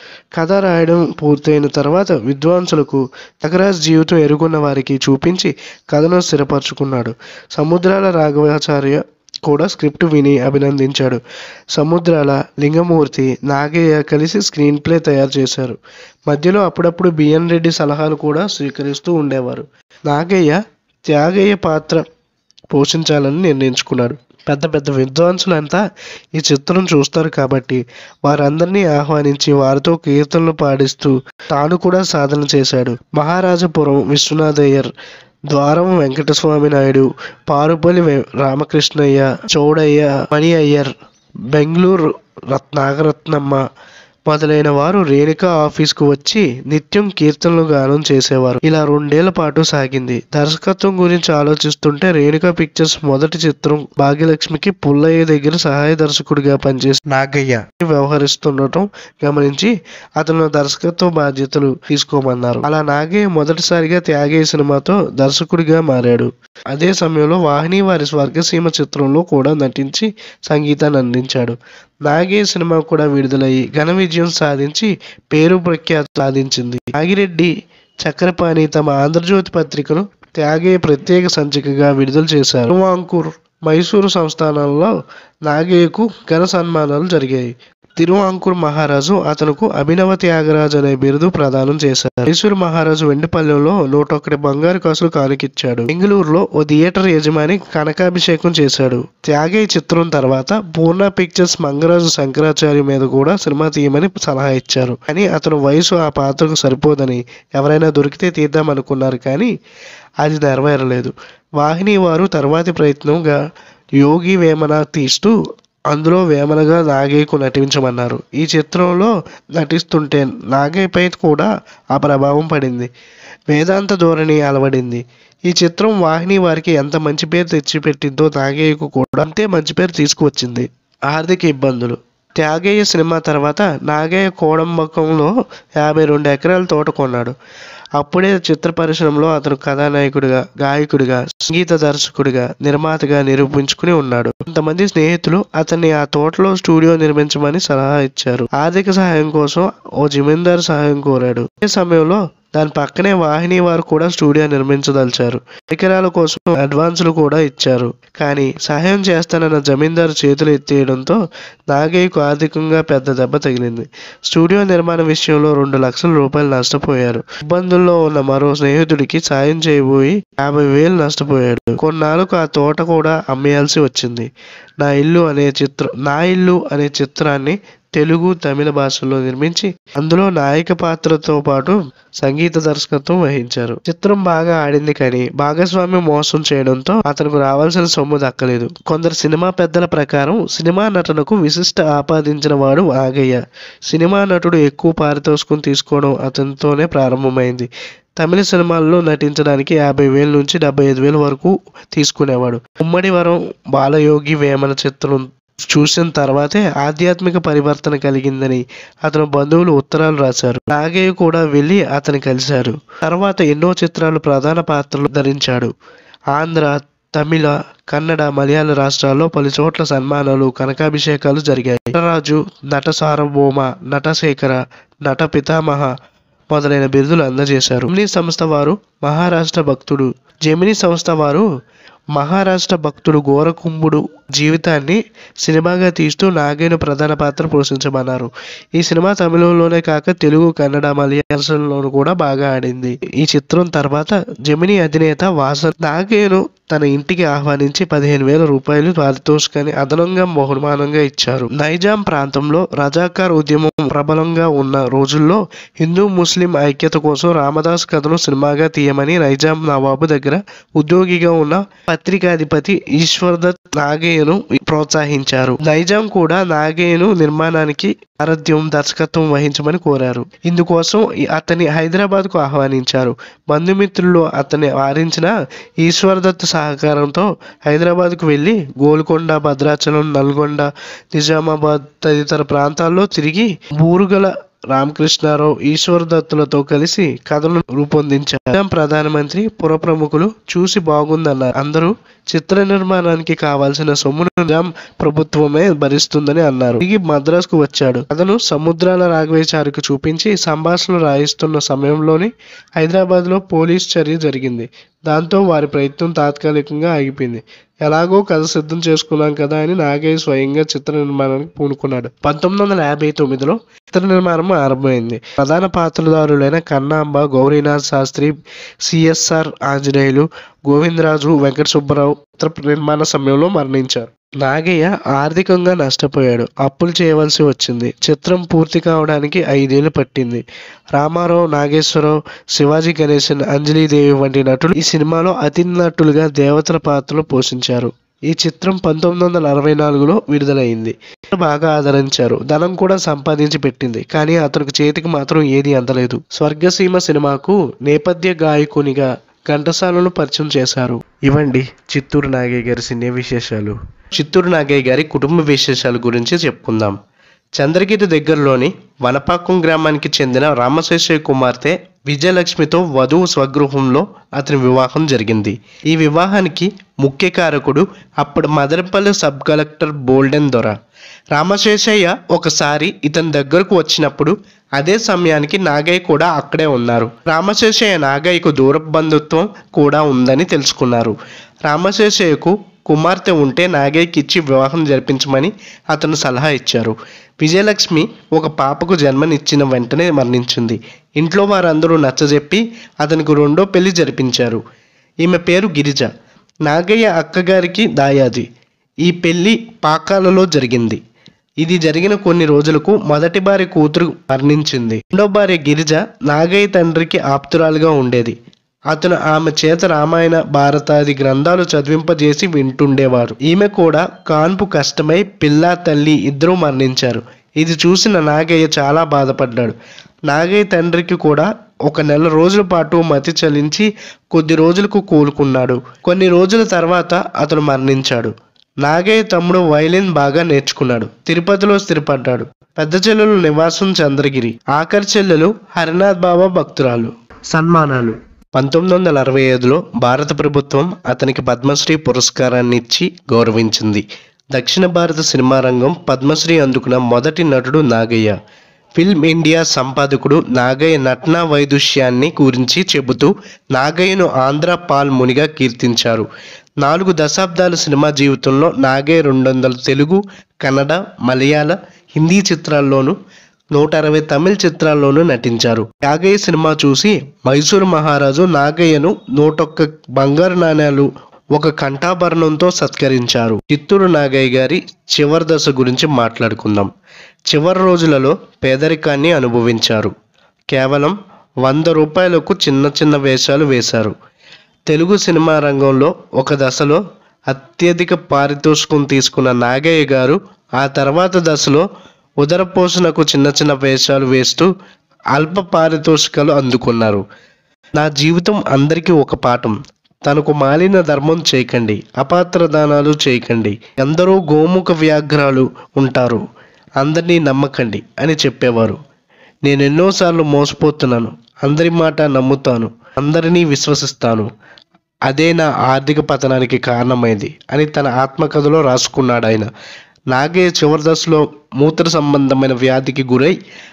కథ రాయడం పూర్తయిన తర్వాత విద్వాంసులకు త్యాగరాజ్ జీవితం ఎరుగున్న వారికి చూపించి కథను స్థిరపరచుకున్నాడు సముద్రాల రాఘవాచార్య కూడా స్క్రిప్ట్ విని అభినందించాడు సముద్రాల లింగమూర్తి నాగయ్య కలిసి స్క్రీన్ ప్లే తయారు చేశారు మధ్యలో అప్పుడప్పుడు బిఎన్ రెడ్డి సలహాలు కూడా స్వీకరిస్తూ ఉండేవారు నాగయ్య త్యాగయ్య పాత్ర పోషించాలని నిర్ణయించుకున్నాడు పెద్ద పెద్ద విద్వాంసులంతా ఈ చిత్రం చూస్తారు కాబట్టి వారందరినీ ఆహ్వానించి వారితో కీర్తనలు పాడిస్తూ తాను కూడా సాధన చేశాడు మహారాజపురం విశ్వనాథయ్యర్ ద్వారం వెంకటస్వామి నాయుడు పారుపల్లి వె- రామకృష్ణయ్య చౌడయ్య మణి అయ్యర్ బెంగళూరు రత్ నాగరత్నమ్మ మొదలైన వారు రేణుకా ఆఫీస్కు వచ్చి నిత్యం కీర్తనలు గానం చేసేవారు ఇలా రెండేళ్ల పాటు సాగింది దర్శకత్వం గురించి ఆలోచిస్తుంటే రేణుకా పిక్చర్స్ మొదటి చిత్రం భాగ్యలక్ష్మికి పుల్లయ్య దగ్గర సహాయ దర్శకుడిగా పనిచేసి నాగయ్య వ్యవహరిస్తుండటం గమనించి అతను దర్శకత్వ బాధ్యతలు తీసుకోమన్నారు అలా నాగయ్య మొదటిసారిగా త్యాగయ్య సినిమాతో దర్శకుడిగా మారాడు అదే సమయంలో వాహిని వారి స్వర్గసీమ చిత్రంలో కూడా నటించి సంగీతాన్ని అందించాడు నాగే సినిమా కూడా విడుదలయ్యి ఘన విజయం సాధించి పేరు ప్రఖ్యాతి సాధించింది నాగిరెడ్డి చక్రపాణి తమ ఆంధ్రజ్యోతి పత్రికను త్యాగయ్య ప్రత్యేక సంచికగా విడుదల చేశారు తిరువాంకూర్ మైసూరు సంస్థానాల్లో నాగయ్యకు ఘన సన్మానాలు జరిగాయి తిరువాంకూర్ మహారాజు అతనుకు అభినవ త్యాగరాజు అనే బిరుదు ప్రదానం చేశారు మైసూరు మహారాజు వెండిపల్లెంలో నూట ఒకటి బంగారు కాసులు కానుకిచ్చాడు బెంగళూరులో ఓ థియేటర్ యజమాని కనకాభిషేకం చేశాడు త్యాగయ్య చిత్రం తర్వాత పూర్ణ పిక్చర్స్ మంగరాజు శంకరాచార్య మీద కూడా సినిమా తీయమని సలహా ఇచ్చారు కానీ అతను వయసు ఆ పాత్రకు సరిపోదని ఎవరైనా దొరికితే తీద్దామనుకున్నారు కానీ అది నెరవేరలేదు వాహిని వారు తర్వాతి ప్రయత్నంగా యోగి వేమన తీస్తూ అందులో వేమనగా నాగయ్యకు నటించమన్నారు ఈ చిత్రంలో నటిస్తుంటే నాగయ్యపై కూడా ఆ ప్రభావం పడింది వేదాంత ధోరణి అలవడింది ఈ చిత్రం వాహిని వారికి ఎంత మంచి పేరు తెచ్చిపెట్టిందో నాగయ్యకు కూడా అంతే మంచి పేరు తీసుకువచ్చింది ఆర్థిక ఇబ్బందులు త్యాగయ్య సినిమా తర్వాత నాగయ్య కోడంబకంలో యాభై రెండు ఎకరాల తోట కొన్నాడు అప్పుడే చిత్ర పరిశ్రమలో అతను కథానాయకుడిగా గాయకుడిగా సంగీత దర్శకుడిగా నిర్మాతగా నిరూపించుకుని ఉన్నాడు కొంతమంది స్నేహితులు అతన్ని ఆ తోటలో స్టూడియో నిర్మించమని సలహా ఇచ్చారు ఆర్థిక సహాయం కోసం ఓ జమీందారు సహాయం కోరాడు అదే సమయంలో దాని పక్కనే వాహిని వారు కూడా స్టూడియో నిర్మించదలిచారు పరికరాల కోసం అడ్వాన్సులు కూడా ఇచ్చారు కానీ సహాయం చేస్తానన్న జమీందారు చేతులు ఎత్తేయడంతో నాగయ్యకు ఆర్థికంగా పెద్ద దెబ్బ తగిలింది స్టూడియో నిర్మాణ విషయంలో రెండు లక్షల రూపాయలు నష్టపోయారు ఇబ్బందుల్లో ఉన్న మరో స్నేహితుడికి సాయం చేయబోయి యాభై వేలు నష్టపోయాడు కొన్నాళ్ళకు ఆ తోట కూడా అమ్మేయాల్సి వచ్చింది నా ఇల్లు అనే చిత్రం నా ఇల్లు అనే చిత్రాన్ని తెలుగు తమిళ భాషల్లో నిర్మించి అందులో నాయక పాత్రతో పాటు సంగీత దర్శకత్వం వహించారు చిత్రం బాగా ఆడింది కానీ భాగస్వామ్యం మోసం చేయడంతో అతనికి రావాల్సిన సొమ్ము దక్కలేదు కొందరు సినిమా పెద్దల ప్రకారం సినిమా నటనకు విశిష్ట ఆపాదించిన వాడు నాగయ్య సినిమా నటుడు ఎక్కువ పారితోషికం తీసుకోవడం అతనితోనే ప్రారంభమైంది తమిళ సినిమాల్లో నటించడానికి యాభై వేల నుంచి డెబ్బై ఐదు వేల వరకు తీసుకునేవాడు ఉమ్మడి వరం బాలయోగి వేమన చిత్రం చూసిన తర్వాతే ఆధ్యాత్మిక పరివర్తన కలిగిందని అతని బంధువులు ఉత్తరాలు రాశారు నాగయ్య కూడా వెళ్ళి అతని కలిశారు తర్వాత ఎన్నో చిత్రాలు ప్రధాన పాత్రలు ధరించాడు ఆంధ్ర తమిళ కన్నడ మలయాళ రాష్ట్రాల్లో పలు చోట్ల సన్మానాలు కనకాభిషేకాలు జరిగాయి నటరాజు నట సార్వభౌమ నటశేఖర నట పితామహ మొదలైన బిరుదులు అందజేశారు జెమినీ సంస్థ వారు మహారాష్ట్ర భక్తుడు జెమినీ సంస్థ వారు మహారాష్ట్ర భక్తుడు గోరకుంభుడు జీవితాన్ని సినిమాగా తీస్తూ నాగయ్యను ప్రధాన పాత్ర పోషించమన్నారు ఈ సినిమా తమిళంలోనే కాక తెలుగు కన్నడ మలయాళంలోనూ కూడా బాగా ఆడింది ఈ చిత్రం తర్వాత జమినీ అధినేత వాసన్ నాగయ్యను తన ఇంటికి ఆహ్వానించి పదిహేను వేల రూపాయలు పారితోషికాన్ని అదనంగా బహుమానంగా ఇచ్చారు నైజాం ప్రాంతంలో రజాకార్ ఉద్యమం ప్రబలంగా ఉన్న రోజుల్లో హిందూ ముస్లిం ఐక్యత కోసం రామదాస్ కథను సినిమాగా తీయమని నైజాం నవాబు దగ్గర ఉద్యోగిగా ఉన్న పత్రికాధిపతి ఈశ్వర్దత్ నాగయ్యను ప్రోత్సహించారు నైజాం కూడా నాగయ్యను నిర్మాణానికి సారథ్యం దర్శకత్వం వహించమని కోరారు ఇందుకోసం ఈ- అతన్ని హైదరాబాద్ కు ఆహ్వానించారు బంధుమిత్రులు అతన్ని వారించిన ఈశ్వర్దత్ సహకారంతో హైదరాబాద్ కు వెళ్లి గోల్కొండ భద్రాచలం నల్గొండ నిజామాబాద్ తదితర ప్రాంతాల్లో తిరిగి బూరుగల రామకృష్ణారావు ఈశ్వర్ దత్తులతో కలిసి కథను రూపొందించారు నిజాం ప్రధానమంత్రి పుర ప్రముఖులు చూసి బాగుందన్నారు అందరూ చిత్ర నిర్మాణానికి కావాల్సిన సొమ్మును నిజాం ప్రభుత్వమే భరిస్తుందని అన్నారు తిరిగి మద్రాసుకు వచ్చాడు కథను సముద్రాల రాఘవేచారికి చూపించి సంభాషణలు రాయిస్తున్న సమయంలోని హైదరాబాద్ లో పోలీస్ చర్య జరిగింది దాంతో వారి ప్రయత్నం తాత్కాలికంగా ఆగిపోయింది ఎలాగో కథ సిద్ధం చేసుకున్నాం కదా అని నాగయ్య స్వయంగా చిత్ర నిర్మాణానికి పూనుకున్నాడు పంతొమ్మిది వందల యాభై తొమ్మిదిలో చిత్ర నిర్మాణం ఆరంభమైంది ప్రధాన పాత్రధారులైన కన్నాంబ గౌరీనాథ్ శాస్త్రి సిఎస్ఆర్ ఆంజనేయులు గోవిందరాజు వెంకట సుబ్బరావు చిత్ర నిర్మాణ సమయంలో మరణించారు నాగయ్య ఆర్థికంగా నష్టపోయాడు అప్పులు చేయవలసి వచ్చింది చిత్రం పూర్తి కావడానికి ఐదేళ్లు పట్టింది రామారావు నాగేశ్వరరావు శివాజీ గణేశన్ అంజలీదేవి వంటి నటులు ఈ సినిమాలో అతి నటులుగా దేవతల పాత్రలు పోషించారు ఈ చిత్రం పంతొమ్మిది వందల అరవై నాలుగులో విడుదలైంది బాగా ఆదరించారు ధనం కూడా సంపాదించి పెట్టింది కానీ అతనికి చేతికి మాత్రం ఏది అందలేదు స్వర్గసీమ సినిమాకు నేపథ్య గాయకునిగా ఘంటసాలను పరిచయం చేశారు ఇవండి చిత్తూరు నాగయ్య గారి సినీ విశేషాలు చిత్తూరు నాగయ్య గారి కుటుంబ విశేషాల గురించి చెప్పుకుందాం చంద్రగిరి దగ్గరలోని వనపాకం గ్రామానికి చెందిన రామశేషయ్య కుమార్తె విజయలక్ష్మితో వధువు స్వగృహంలో అతని వివాహం జరిగింది ఈ వివాహానికి ముఖ్య కారకుడు అప్పుడు మదనపల్లి సబ్ కలెక్టర్ బోల్డెన్ దొర రామశేషయ్య ఒకసారి ఇతని దగ్గరకు వచ్చినప్పుడు అదే సమయానికి నాగయ్య కూడా అక్కడే ఉన్నారు రామశేషయ్య నాగయ్యకు దూర బంధుత్వం కూడా ఉందని తెలుసుకున్నారు రామశేషయ్యకు కుమార్తె ఉంటే నాగయ్యకి ఇచ్చి వివాహం జరిపించమని అతను సలహా ఇచ్చారు విజయలక్ష్మి ఒక పాపకు జన్మనిచ్చిన వెంటనే మరణించింది ఇంట్లో వారందరూ నచ్చజెప్పి అతనికి రెండో పెళ్లి జరిపించారు ఈమె పేరు గిరిజ నాగయ్య అక్కగారికి దాయాది ఈ పెళ్లి పాకాలలో జరిగింది ఇది జరిగిన కొన్ని రోజులకు మొదటి భార్య కూతురు మరణించింది రెండో భార్య గిరిజ నాగయ్య తండ్రికి ఆప్తురాలుగా ఉండేది అతను ఆమె చేత రామాయణ భారతాది గ్రంథాలు చదివింపజేసి వింటుండేవారు ఈమె కూడా కాన్పు కష్టమై పిల్ల తల్లి ఇద్దరూ మరణించారు ఇది చూసిన నాగయ్య చాలా బాధపడ్డాడు నాగయ్య తండ్రికి కూడా ఒక నెల రోజుల పాటు మతి చలించి కొద్ది రోజులకు కోలుకున్నాడు కొన్ని రోజుల తర్వాత అతను మరణించాడు నాగయ్య తమ్ముడు వైలిన్ బాగా నేర్చుకున్నాడు తిరుపతిలో స్థిరపడ్డాడు పెద్ద చెల్లెలు నివాసం చంద్రగిరి ఆఖరి చెల్లెలు హరినాథ్ బాబా భక్తురాలు సన్మానాలు పంతొమ్మిది వందల అరవై ఐదులో భారత ప్రభుత్వం అతనికి పద్మశ్రీ పురస్కారాన్ని ఇచ్చి గౌరవించింది దక్షిణ భారత సినిమా రంగం పద్మశ్రీ అందుకున్న మొదటి నటుడు నాగయ్య ఫిల్మ్ ఇండియా సంపాదకుడు నాగయ్య నటనా వైదుష్యాన్ని గురించి చెబుతూ నాగయ్యను ఆంధ్ర పాల్ మునిగా కీర్తించారు నాలుగు దశాబ్దాల సినిమా జీవితంలో నాగయ్య రెండు వందల తెలుగు కన్నడ మలయాళ హిందీ చిత్రాల్లోనూ నూట అరవై తమిళ చిత్రాల్లోనూ నటించారు నాగయ్య సినిమా చూసి మైసూరు మహారాజు నాగయ్యను నూటొక్క బంగారు నాణేలు ఒక కంఠాభరణంతో సత్కరించారు చిత్తూరు నాగయ్య గారి చివరి దశ గురించి మాట్లాడుకుందాం చివరి రోజులలో పేదరికాన్ని అనుభవించారు కేవలం వంద రూపాయలకు చిన్న చిన్న వేషాలు వేశారు తెలుగు సినిమా రంగంలో ఒక దశలో అత్యధిక పారితోషికం తీసుకున్న నాగయ్య గారు ఆ తర్వాత దశలో ఉదరపోషణకు చిన్న చిన్న వేషాలు వేస్తూ అల్ప పారితోషికాలు అందుకున్నారు నా జీవితం అందరికీ ఒక పాఠం తనకు మాలిన ధర్మం చేయకండి అపాత్ర దానాలు చేయకండి ఎందరో గోముఖ వ్యాఘ్రాలు ఉంటారు అందరినీ నమ్మకండి అని చెప్పేవారు నేను ఎన్నోసార్లు మోసపోతున్నాను అందరి మాట నమ్ముతాను అందరినీ విశ్వసిస్తాను అదే నా ఆర్థిక పతనానికి కారణమైంది అని తన ఆత్మకథలో రాసుకున్నాడు ఆయన నాగయ్య చివరి దశలో మూత్ర సంబంధమైన వ్యాధికి గురై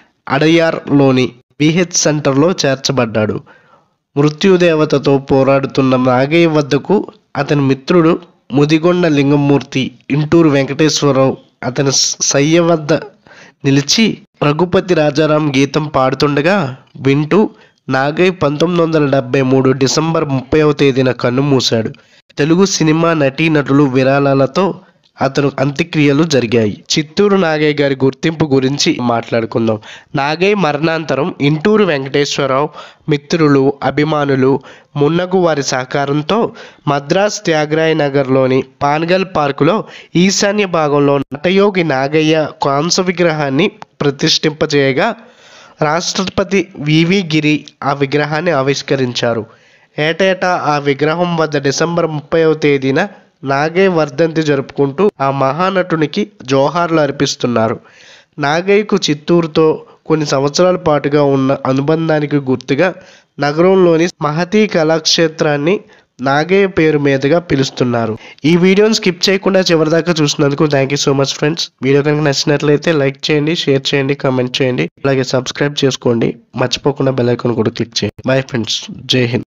అడయార్లోని బిహెచ్ సెంటర్లో చేర్చబడ్డాడు మృత్యుదేవతతో పోరాడుతున్న నాగయ్య వద్దకు అతని మిత్రుడు ముదిగొండ లింగమూర్తి ఇంటూరు వెంకటేశ్వరరావు అతని సయ్య వద్ద నిలిచి రఘుపతి రాజారాం గీతం పాడుతుండగా వింటూ నాగయ్య పంతొమ్మిది వందల డెబ్బై మూడు డిసెంబర్ ముప్పైవ తేదీన కన్నుమూశాడు తెలుగు సినిమా నటీనటులు విరాళాలతో అతను అంత్యక్రియలు జరిగాయి చిత్తూరు నాగయ్య గారి గుర్తింపు గురించి మాట్లాడుకుందాం నాగయ్య మరణాంతరం ఇంటూరు వెంకటేశ్వరరావు మిత్రులు అభిమానులు మున్నగు వారి సహకారంతో మద్రాస్ త్యాగరాయ నగర్లోని పాన్గల్ పార్కులో ఈశాన్య భాగంలో నటయోగి నాగయ్య కాంస విగ్రహాన్ని ప్రతిష్ఠింపజేయగా రాష్ట్రపతి వివి గిరి ఆ విగ్రహాన్ని ఆవిష్కరించారు ఏటేటా ఆ విగ్రహం వద్ద డిసెంబర్ ముప్పైవ తేదీన నాగయ్య వర్ధంతి జరుపుకుంటూ ఆ మహానటునికి జోహార్లు అర్పిస్తున్నారు నాగయ్యకు చిత్తూరుతో కొన్ని సంవత్సరాల పాటుగా ఉన్న అనుబంధానికి గుర్తుగా నగరంలోని మహతీ కళాక్షేత్రాన్ని నాగయ్య పేరు మీదుగా పిలుస్తున్నారు ఈ వీడియోని స్కిప్ చేయకుండా చివరిదాకా చూసినందుకు thank you so much friends video కనుక నచ్చినట్లయితే లైక్ చేయండి షేర్ చేయండి కామెంట్ చేయండి అలాగే సబ్స్క్రైబ్ చేసుకోండి మర్చిపోకుండా బెల్ ఐకాన్ కూడా క్లిక్ చేయండి బై ఫ్రెండ్స్ జై హింద్